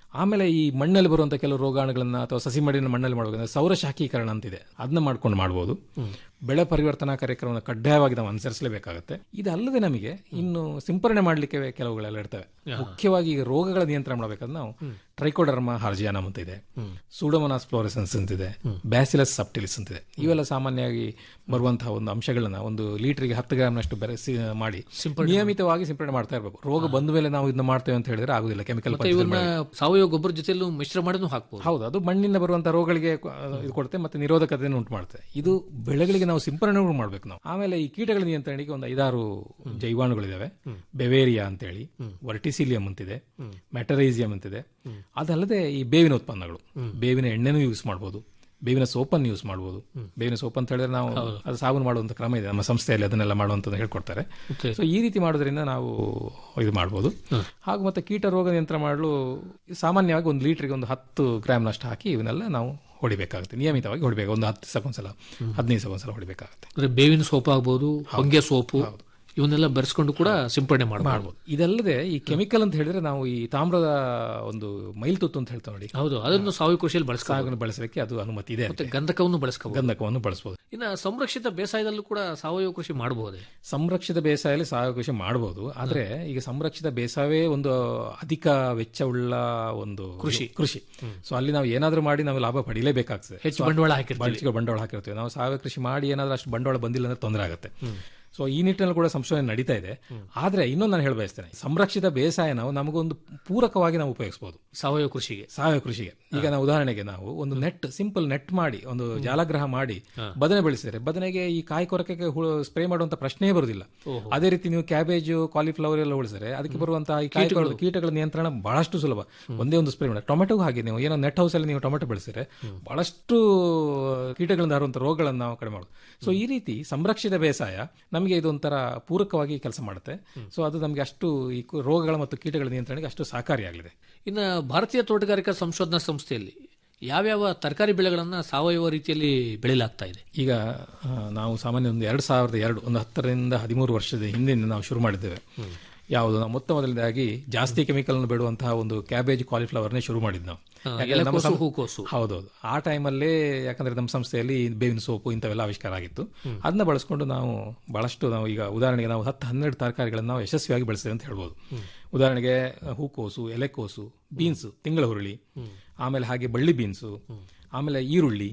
ಆಮೇಲೆ ಈ ಮಣ್ಣಲ್ಲಿ ಬರುವಂತ ಕೆಲವು ರೋಗಾಣುಗಳನ್ನ ಅಥವಾ ಸಸಿ ಮಡಿನ ಮಣ್ಣಲ್ಲಿ ಮಾಡಬೇಕು ಸೌರ ಶಾಖೀಕರಣ ಅಂತಿದೆ ಅದನ್ನ ಮಾಡ್ಕೊಂಡು ಮಾಡ್ಬೋದು ಬೆಳೆ ಪರಿವರ್ತನಾ ಕಾರ್ಯಕ್ರಮವನ್ನು ಕಡ್ಡಾಯವಾಗಿ ನಾವು ಅನುಸರಿಸಲೇಬೇಕಾಗುತ್ತೆ ಇದಲ್ಲದೆ ನಮಗೆ ಇನ್ನು ಸಿಂಪರಣೆ ಮಾಡಲಿಕ್ಕೆ ಕೆಲವುಗಳೆಲ್ಲ ಇರ್ತವೆ ಮುಖ್ಯವಾಗಿ ಈಗ ರೋಗಗಳ ನಿಯಂತ್ರಣ ಮಾಡಬೇಕಾದ್ರೆ ನಾವು ಟ್ರೈಕೋಡರ್ಮ ಹಾರ್ಜಿಯಾನಮ್ ಅಂತ ಇದೆ ಸೂಡೋಮನಾಸ್ ಫ್ಲೋರೆಸೆನ್ಸ್ ಅಂತಿದೆ ಬ್ಯಾಸಿಲಸ್ ಸಬ್ಟಿಲಿಸ್ ಅಂತಿದೆ ಇವೆಲ್ಲ ಸಾಮಾನ್ಯವಾಗಿ ಬರುವಂತಹ ಒಂದು ಅಂಶಗಳನ್ನ ಒಂದು ಲೀಟರ್ಗೆ ಹತ್ತು ಗ್ರಾಮ್ನಷ್ಟು ಬೆರೆಸಿ ಮಾಡಿ ನಿಯಮಿತವಾಗಿ ಸಿಂಪರಣೆ ಮಾಡ್ತಾ ಇರಬೇಕು ರೋಗ ಬಂದ ಮೇಲೆ ನಾವು ಇದನ್ನ ಮಾಡ್ತೇವೆ ಅಂತ ಹೇಳಿದ್ರೆ ಆಗುದಿಲ್ಲ ಕೆಮಿಕಲ್ ಇವನ್ನ ಸಾವಯವ ಗೊಬ್ಬರ ಜೊತೆಲೂ ಮಿಶ್ರ ಮಾಡಿನೂ ಹಾಕ್ಬೋದು ಹೌದು ಅದು ಮಣ್ಣಿಂದ ಬರುವಂತಹ ರೋಗಗಳಿಗೆ ಕ- ಇದು ಕೊಡುತ್ತೆ ಮತ್ತೆ ನಿರೋಧಕತೆಯನ್ನು ಉಂಟು ಮಾಡುತ್ತೆ ಇದು ಬೆಳೆಗಳಿಗೆ ನಾವು ಸಿಂಪರಣೆ ಮಾಡಬೇಕು ನಾವು ಆಮೇಲೆ ಈ ಕೀಟಗಳ ನಿಯಂತ್ರಣಕ್ಕೆ ಒಂದು ಐದಾರು ಜೈವಾಣುಗಳಿದಾವೆ ಬೆವೇರಿಯಾ ಅಂತೇಳಿ ವರ್ಟಿಸಿಲಿಯಂ ಅಂತಿದೆ ಮೆಟರೈಸಿಯಂ ಅಂತಿದೆ ಅದಲ್ಲದೆ ಈ ಬೇವಿನ ಉತ್ಪನ್ನಗಳು ಬೇವಿನ ಎಣ್ಣೆನೂ ಯೂಸ್ ಮಾಡಬಹುದು ಬೇವಿನ ಸೋಪನ್ನು ಯೂಸ್ ಮಾಡಬಹುದು ಬೇವಿನ ಸೋಪ್ ಅಂತ ಹೇಳಿದ್ರೆ ನಾವು ಅದು ಸಾಬೂನು ಮಾಡುವಂತ ಕ್ರಮ ಇದೆ ನಮ್ಮ ಸಂಸ್ಥೆಯಲ್ಲಿ ಅದನ್ನೆಲ್ಲ ಮಾಡುವಂತ ಹೇಳ್ಕೊಡ್ತಾರೆ ಸೊ ಈ ರೀತಿ ಮಾಡೋದ್ರಿಂದ ನಾವು ಇದು ಮಾಡಬಹುದು ಹಾಗೂ ಮತ್ತೆ ಕೀಟ ರೋಗ ನಿಯಂತ್ರಣ ಮಾಡಲು ಸಾಮಾನ್ಯವಾಗಿ ಒಂದು ಲೀಟರ್ಗೆ ಒಂದು ಹತ್ತು ಗ್ರಾಮ್ನಷ್ಟು ಹಾಕಿ ಇವನ್ನೆಲ್ಲ ನಾವು ಹೊಡಿಬೇಕಾಗುತ್ತೆ ನಿಯಮಿತವಾಗಿ ಹೊಡಿಬೇಕು ಒಂದು ಹತ್ತು ದಿವಸಕ್ಕೊಂದ್ಸಲ ಹದಿನೈದು ದಿವಸಕ್ಕೊಂದ್ಸಲ ಹೊಡಿಬೇಕಾಗುತ್ತೆ ಅಂದ್ರೆ ಬೇವಿನ ಸೋಪ್ ಆಗ್ಬೋದು ಹೊಂಗೆ ಸೋಪು ಇವನ್ನೆಲ್ಲ ಬೆರೆಸ್ಕೊಂಡು ಕೂಡ ಸಿಂಪಡಣೆ ಮಾಡಬಹುದು ಮಾಡ್ಬೋದು ಇದಲ್ಲದೆ ಈ ಕೆಮಿಕಲ್ ಅಂತ ಹೇಳಿದ್ರೆ ನಾವು ಈ ತಾಮ್ರದ ಒಂದು ಮೈಲ್ತುತ್ತು ಅಂತ ಹೇಳ್ತಾ ನೋಡಿ ಹೌದು ಅದನ್ನು ಸಾವಯವ ಕೃಷಿಯಲ್ಲಿ ಬಳಸ್ಕೊಂಡು ಸಾಗನ್ನು ಬಳಸಲಿಕ್ಕೆ ಅದು ಅನುಮತಿ ಇದೆ ಮತ್ತೆ ಗಂಧಕವನ್ನು ಬಳಸ್ಕೋಬಹುದು ಗಂಧಕವನ್ನು ಬಳಸಬಹುದು ಇನ್ನು ಸಂರಕ್ಷಿತ ಬೇಸಾಯದಲ್ಲೂ ಕೂಡ ಸಾವಯವ ಕೃಷಿ ಮಾಡಬಹುದೇ ಸಂರಕ್ಷಿತ ಬೇಸಾಯದಲ್ಲಿ ಸಾವಯವ ಕೃಷಿ ಮಾಡಬಹುದು ಆದ್ರೆ ಈಗ ಸಂರಕ್ಷಿತ ಬೇಸಾಯವೇ ಒಂದು ಅಧಿಕ ವೆಚ್ಚವುಳ್ಳ ಒಂದು ಕೃಷಿ ಕೃಷಿ ಸೊ ಅಲ್ಲಿ ನಾವು ಏನಾದ್ರೂ ಮಾಡಿ ನಾವು ಲಾಭ ಪಡಿಲೇಬೇಕಾಗ್ತದೆ ಹೆಚ್ಚು ಬಂಡವಾಳ ಹಾಕಿರ್ತೀವಿ ಹೆಚ್ಚಿಗೆ ಬಂಡವಾಳ ಹಾಕಿರ್ತೀವಿ ನಾವು ಸಾವಯವ ಕೃಷಿ ಮಾಡಿ ಏನಾದ್ರೂ ಅಷ್ಟು ಬಂಡವಾಳ ಬಂದಿಲ್ಲ ಅಂದ್ರೆ ತೊಂದರೆ ಆಗುತ್ತೆ ಸೊ ಈ ನಿಟ್ಟಿನಲ್ಲಿ ಕೂಡ ಸಂಶೋಧನೆ ನಡೀತಾ ಇದೆ ಆದ್ರೆ ಇನ್ನೊಂದು ನಾನು ಹೇಳಬಯಸ್ತೇನೆ ಸಂರಕ್ಷಿತ ಬೇಸಾಯ ನಾವು ನಮಗೊಂದು ಪೂರಕವಾಗಿ ನಾವು ಉಪಯೋಗಿಸಬಹುದು ಸಾವಯವ ಕೃಷಿಗೆ ಸಾವಯವ ಕೃಷಿಗೆ ಈಗ ನಾವು ಉದಾಹರಣೆಗೆ ನಾವು ಒಂದು ನೆಟ್ ಸಿಂಪಲ್ ನೆಟ್ ಮಾಡಿ ಒಂದು ಜಾಲಗ್ರಹ ಮಾಡಿ ಬದನೆ ಬೆಳೆಸಿದರೆ ಬದನೆಗೆ ಈ ಕಾಯಿ ಕೊರಕೆಗೆ ಸ್ಪ್ರೇ ಮಾಡುವಂತ ಪ್ರಶ್ನೆಯೇ ಬರುವುದಿಲ್ಲ ಅದೇ ರೀತಿ ನೀವು ಕ್ಯಾಬೇಜ್ ಕಾಲಿಫ್ಲವರ್ ಎಲ್ಲ ಉಳಿಸಿದ್ರೆ ಅದಕ್ಕೆ ಬರುವಂತಹ ಈ ಕಾಯಿ ಕೊರ- ಕೀಟಗಳ ನಿಯಂತ್ರಣ ಬಹಳಷ್ಟು ಸುಲಭ ಒಂದೇ ಒಂದು ಸ್ಪ್ರೇ ಮಾಡಿ ಟೊಮೆಟೊಗೂ ಹಾಗೆ ನೀವು ಏನೋ ನೆಟ್ ಹೌಸ್ ಅಲ್ಲಿ ನೀವು ಟೊಮೆಟೊ ಬೆಳೆಸಿದ್ರೆ ಬಹಳಷ್ಟು ಕೀಟಗಳಿಂದ ಹರುವಂತ ರೋಗಗಳನ್ನು ನಾವು ಕಡಿಮೆ ಮಾಡೋದು ಸೊ ಈ ರೀತಿ ಸಂರಕ್ಷಿತ ಬೇಸಾಯ ನಮಗೆ ಇದೊಂಥರ ಪೂರಕವಾಗಿ ಕೆಲಸ ಮಾಡುತ್ತೆ ಸೊ ಅದು ನಮಗೆ ಅಷ್ಟು ಈ ಕು- ರೋಗಗಳ ಮತ್ತು ಕೀಟಗಳ ನಿಯಂತ್ರಣಕ್ಕೆ ಅಷ್ಟು ಸಹಕಾರಿಯಾಗಲಿದೆ ಇನ್ನು ಭಾರತೀಯ ತೋಟಗಾರಿಕಾ ಸಂಶೋಧನಾ ಸಂಸ್ಥೆಯಲ್ಲಿ ಯಾವ್ಯಾವ ತರಕಾರಿ ಬೆಳೆಗಳನ್ನ ಸಾವಯವ ರೀತಿಯಲ್ಲಿ ಬೆಳೆಯಲಾಗ್ತಾ ಇದೆ ಈಗ ಆ, ನಾವು ಸಾಮಾನ್ಯ ಒಂದು ಎರಡು ಸಾವಿರದ ಎರಡು ಒಂದು ಹತ್ತರಿಂದ ಹದಿಮೂರು ವರ್ಷದ ಹಿಂದಿನ ನಾವು ಶುರು ಮಾಡಿದ್ದೇವೆ ಯಾವುದು ನಾವು ಮೊತ್ತ ಮೊದಲನೇದಾಗಿ ಜಾಸ್ತಿ ಕೆಮಿಕಲ್ ಅನ್ನು ಬಿಡುವಂತಹ ಒಂದು ಕ್ಯಾಬೇಜ್ ಕಾಲಿಫ್ಲವರ್ನೇ ಶುರು ಮಾಡಿದ್ದು ನಾವು ಯಾಕಂದ್ರೆ ನಮ್ಮ ಎಲೆಕೋಸು, ಸಂ- ಹೂಕೋಸು. ಹೌದೌದು ಆ ಟೈಮಲ್ಲೇ ಯಾಕಂದ್ರೆ ನಮ್ಮ ಸಂಸ್ಥೆಯಲ್ಲಿ ಬೇವಿನ ಸೋಪು ಇಂಥವೆಲ್ಲ ಆವಿಷ್ಕಾರ ಆಗಿತ್ತು ಅದನ್ನ ಬಳಸ್ಕೊಂಡು ನಾವು ಬಹಳಷ್ಟು ನಾವು ಈಗ ಉದಾಹರಣೆಗೆ ನಾವು ಹತ್ತು ಹನ್ನೆರಡು ತರಕಾರಿಗಳನ್ನು ನಾವು ಯಶಸ್ವಿಯಾಗಿ ಬೆಳೆಸ್ತೇವೆ ಅಂತ ಹೇಳ್ಬೋದು ಉದಾಹರಣೆಗೆ ಹೂಕೋಸು ಎಲೆಕೋಸು ಬೀನ್ಸ್ ತಿಂಗಳ ಹುರುಳಿ ಆಮೇಲೆ ಹಾಗೆ ಬಳ್ಳಿ ಬೀನ್ಸು ಆಮೇಲೆ ಈರುಳ್ಳಿ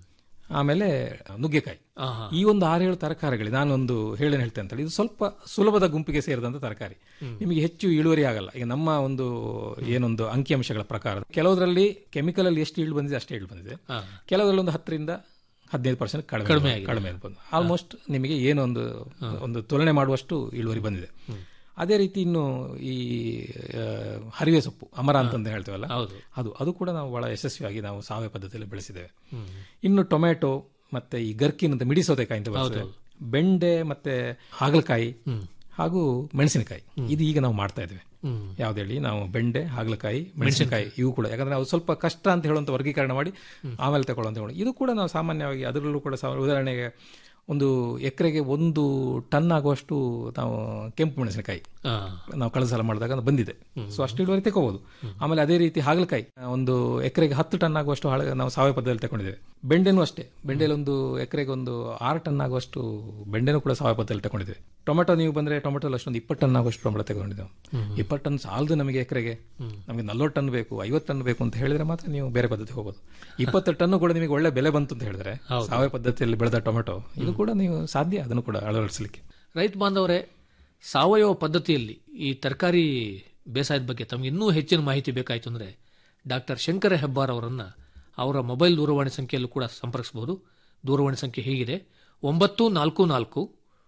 ಆಮೇಲೆ ನುಗ್ಗೆಕಾಯಿ ಆಹಾ. ಈ ಒಂದು ಆರೇಳು ತರಕಾರಿಗಳು ನಾನೊಂದು ಹೇಳೇನು ಹೇಳ್ತೇನೆ ಅಂತ ಹೇಳಿ ಇದು ಸ್ವಲ್ಪ ಸುಲಭದ ಗುಂಪಿಗೆ ಸೇರಿದಂತ ತರಕಾರಿ ನಿಮಗೆ ಹೆಚ್ಚು ಇಳುವರಿ ಆಗಲ್ಲ ಈಗ ನಮ್ಮ ಒಂದು ಏನೊಂದು ಅಂಕಿಅಂಶಗಳ ಪ್ರಕಾರ ಕೆಲವುದರಲ್ಲಿ ಕೆಮಿಕಲ್ ಅಲ್ಲಿ ಎಷ್ಟು ಇಳು ಬಂದಿದೆ ಅಷ್ಟೇ ಇಳು ಬಂದಿದೆ ಹಾ. ಕೆಲವರಲ್ಲಿ ಒಂದು ಹತ್ತರಿಂದ ಹದಿನೈದು ಪರ್ಸೆಂಟ್ ಕಡಿಮೆ ಕಡಿಮೆ ಆಗಿದೆ. ಕಡಿಮೆ ಬಂದು ಆಲ್ಮೋಸ್ಟ್ ನಿಮಗೆ ಏನೊಂದು ಒಂದು ತುಲನೆ ಮಾಡುವಷ್ಟು ಇಳುವರಿ ಬಂದಿದೆ ಅದೇ ರೀತಿ ಇನ್ನು ಈ ಆ, ಹರಿವೆ ಸೊಪ್ಪು ಅಮರಾಂತ್ ಅಂತ ಹೇಳ್ತೇವಲ್ಲ ಹೌದು. ಅದು ಅದು ಕೂಡ ನಾವು ಬಹಳ ಯಶಸ್ವಿಯಾಗಿ ನಾವು ಸಾವಯವ ಪದ್ಧತಿಯಲ್ಲಿ ಬೆಳೆಸಿದ್ದೇವೆ ಇನ್ನು ಟೊಮೆಟೊ ಮತ್ತೆ ಈ ಗರ್ಕಿನ್ ಅಂತ ಮಿಡಿ ಸೌತೆಕಾಯಿ ಅಂತ ಬರ್ತದೆ ಬೆಂಡೆ ಮತ್ತೆ ಹಾಗಲಕಾಯಿ ಹಾಗೂ ಮೆಣಸಿನಕಾಯಿ ಇದು ಈಗ ನಾವು ಮಾಡ್ತಾ ಇದ್ದೇವೆ ಯಾವ್ದು ಹೇಳಿ ನಾವು ಬೆಂಡೆ ಹಾಗಲಕಾಯಿ ಮೆಣಸಿನಕಾಯಿ ಇವು ಕೂಡ ಯಾಕಂದ್ರೆ ನಾವು ಸ್ವಲ್ಪ ಕಷ್ಟ ಅಂತ ಹೇಳುವಂತ ವರ್ಗೀಕರಣ ಮಾಡಿ ಆಮೇಲೆ ತಗೊಳ್ಳುವಂತ ಹೇಳೋದು. ಇದು ಕೂಡ ನಾವು ಸಾಮಾನ್ಯವಾಗಿ ಅದರಲ್ಲೂ ಕೂಡ ಸಾ- ಉದಾಹರಣೆಗೆ ಒಂದು ಎಕರೆಗೆ ಒಂದು ಟನ್ ಆಗುವಷ್ಟು ನಾವು ಕೆಂಪು ಮೆಣಸಿನಕಾಯಿ ಆ, ನಾವು ಕಳೆದ ಸಲ ಮಾಡಿದಾಗ ಅದು ಬಂದಿದೆ ಸೊ ಅಷ್ಟು ಇಳುವರಿ ತಗೋಬಹುದು ಆಮೇಲೆ ಅದೇ ರೀತಿ ಹಾಗಲಕಾಯಿ ಒಂದು ಎಕರೆಗೆ ಹತ್ತು ಟನ್ ಆಗುವಷ್ಟು ಹಾಳೆ ನಾವು ಸಾವಯವ ಪದ್ಧತಿಯಲ್ಲಿ ತಗೊಂಡಿದ್ದೇವೆ ಬೆಂಡೆನೂ ಅಷ್ಟೇ ಬೆಂಡೆಯಲ್ಲಿ ಒಂದು ಎಕರೆಗೆ ಒಂದು ಆರು ಟನ್ ಆಗುವಷ್ಟು ಬೆಂಡೆನೂ ಕೂಡ ಸಾವಯವ ಪದ್ಧತಿಯಲ್ಲಿ ತಗೊಂಡಿದ್ದೇವೆ ಟೊಮೆಟೊ ನೀವು ಬಂದ್ರೆ ಟೊಮೆಟೊ ಅಷ್ಟೊಂದು ಇಪ್ಪತ್ತು ಟನ್ ಆಗುವಷ್ಟು ಟೊಮೆಟೊ ತಗೊಂಡಿದ್ದೇವೆ ಇಪ್ಪತ್ತು ಟನ್ ಸಾಲದು ನಮಗೆ ಎಕರೆಗೆ ನಮಗೆ ನಲ್ವತ್ತು ಟನ್ ಬೇಕು ಐವತ್ತು ಟನ್ ಬೇಕು ಅಂತ ಹೇಳಿದ್ರೆ ಮಾತ್ರ ನೀವು ಬೇರೆ ಪದ್ಧತಿ ಹೋಗೋದು ಇಪ್ಪತ್ತು ಟನ್ ಕೂಡ ನಿಮಗೆ ಒಳ್ಳೆ ಬೆಲೆ ಬಂತು ಅಂತ ಹೇಳಿದ್ರೆ ಸಾವಯವ ಪದ್ಧತಿಯಲ್ಲಿ ಬೆಳೆದ ಟೊಮೆಟೊ ಇದು ಕೂಡ ನೀವು ಸಾಧ್ಯ ಅದನ್ನು ಕೂಡ ಅಳವಡಿಸಲಿಕ್ಕೆ ರೈತ ಬಾಂಧವರೇ ಸಾವಯವ ಪದ್ಧತಿಯಲ್ಲಿ ಈ ತರಕಾರಿ ಬೇಸಾಯದ ಬಗ್ಗೆ ತಮಗೆ ಇನ್ನೂ ಹೆಚ್ಚಿನ ಮಾಹಿತಿ ಬೇಕಾಯಿತು ಅಂದರೆ ಡಾಕ್ಟರ್ ಶಂಕರ ಹೆಬ್ಬಾರ್ ಅವರನ್ನು ಅವರ ಮೊಬೈಲ್ ದೂರವಾಣಿ ಸಂಖ್ಯೆಯಲ್ಲೂ ಕೂಡ ಸಂಪರ್ಕಿಸಬಹುದು ದೂರವಾಣಿ ಸಂಖ್ಯೆ ಹೀಗಿದೆ ಒಂಬತ್ತು ನಾಲ್ಕು ನಾಲ್ಕು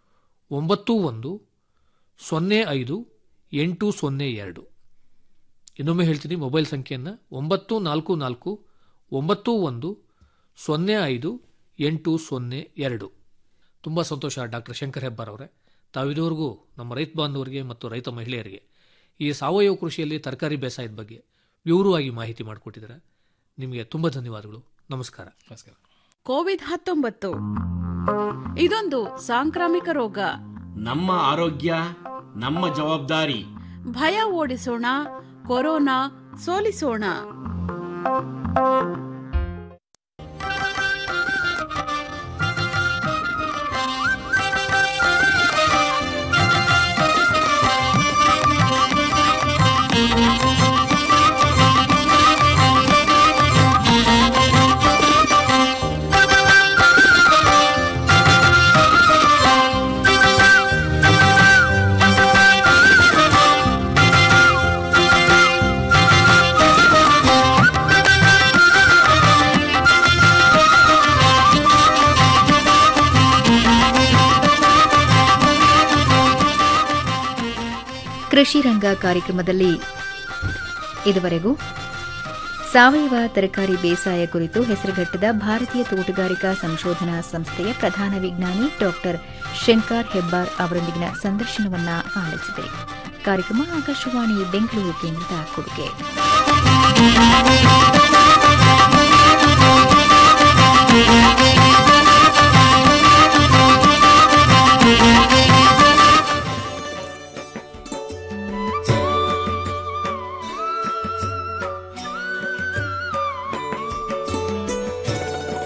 ಒಂಬತ್ತು ಒಂದು ಸೊನ್ನೆ ಐದು ಎಂಟು ಸೊನ್ನೆ ಎರಡು ಇನ್ನೊಮ್ಮೆ ಹೇಳ್ತೀನಿ ಮೊಬೈಲ್ ಸಂಖ್ಯೆಯನ್ನು ಒಂಬತ್ತು ನಾಲ್ಕು ನಾಲ್ಕು ಒಂಬತ್ತು ಒಂದು ಸೊನ್ನೆ ಐದು ಎಂಟು ಸೊನ್ನೆ ಎರಡು ತುಂಬ ಸಂತೋಷ ಡಾಕ್ಟರ್ ಶಂಕರ್ ಹೆಬ್ಬಾರ್ ಅವರೇ ತಾವು ಇದುವರೆಗೂ ನಮ್ಮ ರೈತ ಬಾಂಧವರಿಗೆ ಮತ್ತು ರೈತ ಮಹಿಳೆಯರಿಗೆ ಈ ಸಾವಯವ ಕೃಷಿಯಲ್ಲಿ ತರಕಾರಿ ಬೇಸಾಯದ ಬಗ್ಗೆ ವಿವರವಾಗಿ ಮಾಹಿತಿ ಮಾಡಿಕೊಟ್ಟಿದ್ದಾರೆ ನಿಮಗೆ ತುಂಬ ಧನ್ಯವಾದಗಳು ನಮಸ್ಕಾರ ನಮಸ್ಕಾರ ಕೋವಿಡ್ ಹತ್ತೊಂಬತ್ತು ಇದೊಂದು ಸಾಂಕ್ರಾಮಿಕ ರೋಗ ನಮ್ಮ ಆರೋಗ್ಯ ನಮ್ಮ ಜವಾಬ್ದಾರಿ ಭಯ ಓಡಿಸೋಣ ಕೊರೋನಾ ಸೋಲಿಸೋಣ ಕೃಷಿ ರಂಗ ಕಾರ್ಯಕ್ರಮದಲ್ಲಿ ಇದುವರೆಗೂ ಸಾವಯವ ತರಕಾರಿ ಬೇಸಾಯ ಕುರಿತು ಹೆಸರುಘಟ್ಟದ ಭಾರತೀಯ ತೋಟಗಾರಿಕಾ ಸಂಶೋಧನಾ ಸಂಸ್ಥೆಯ ಪ್ರಧಾನ ವಿಜ್ಞಾನಿ ಡಾಕ್ಟರ್ ಶಂಕರ್ ಹೆಬ್ಬಾರ್ ಅವರೊಂದಿಗಿನ ಸಂದರ್ಶನವನ್ನ ಆಲಿಸಿದೆ ಕಾರ್ಯಕ್ರಮ ಆಕಾಶವಾಣಿ ಬೆಂಗಳೂರು ಕೇಂದ್ರದ ಕೊಡುಗೆ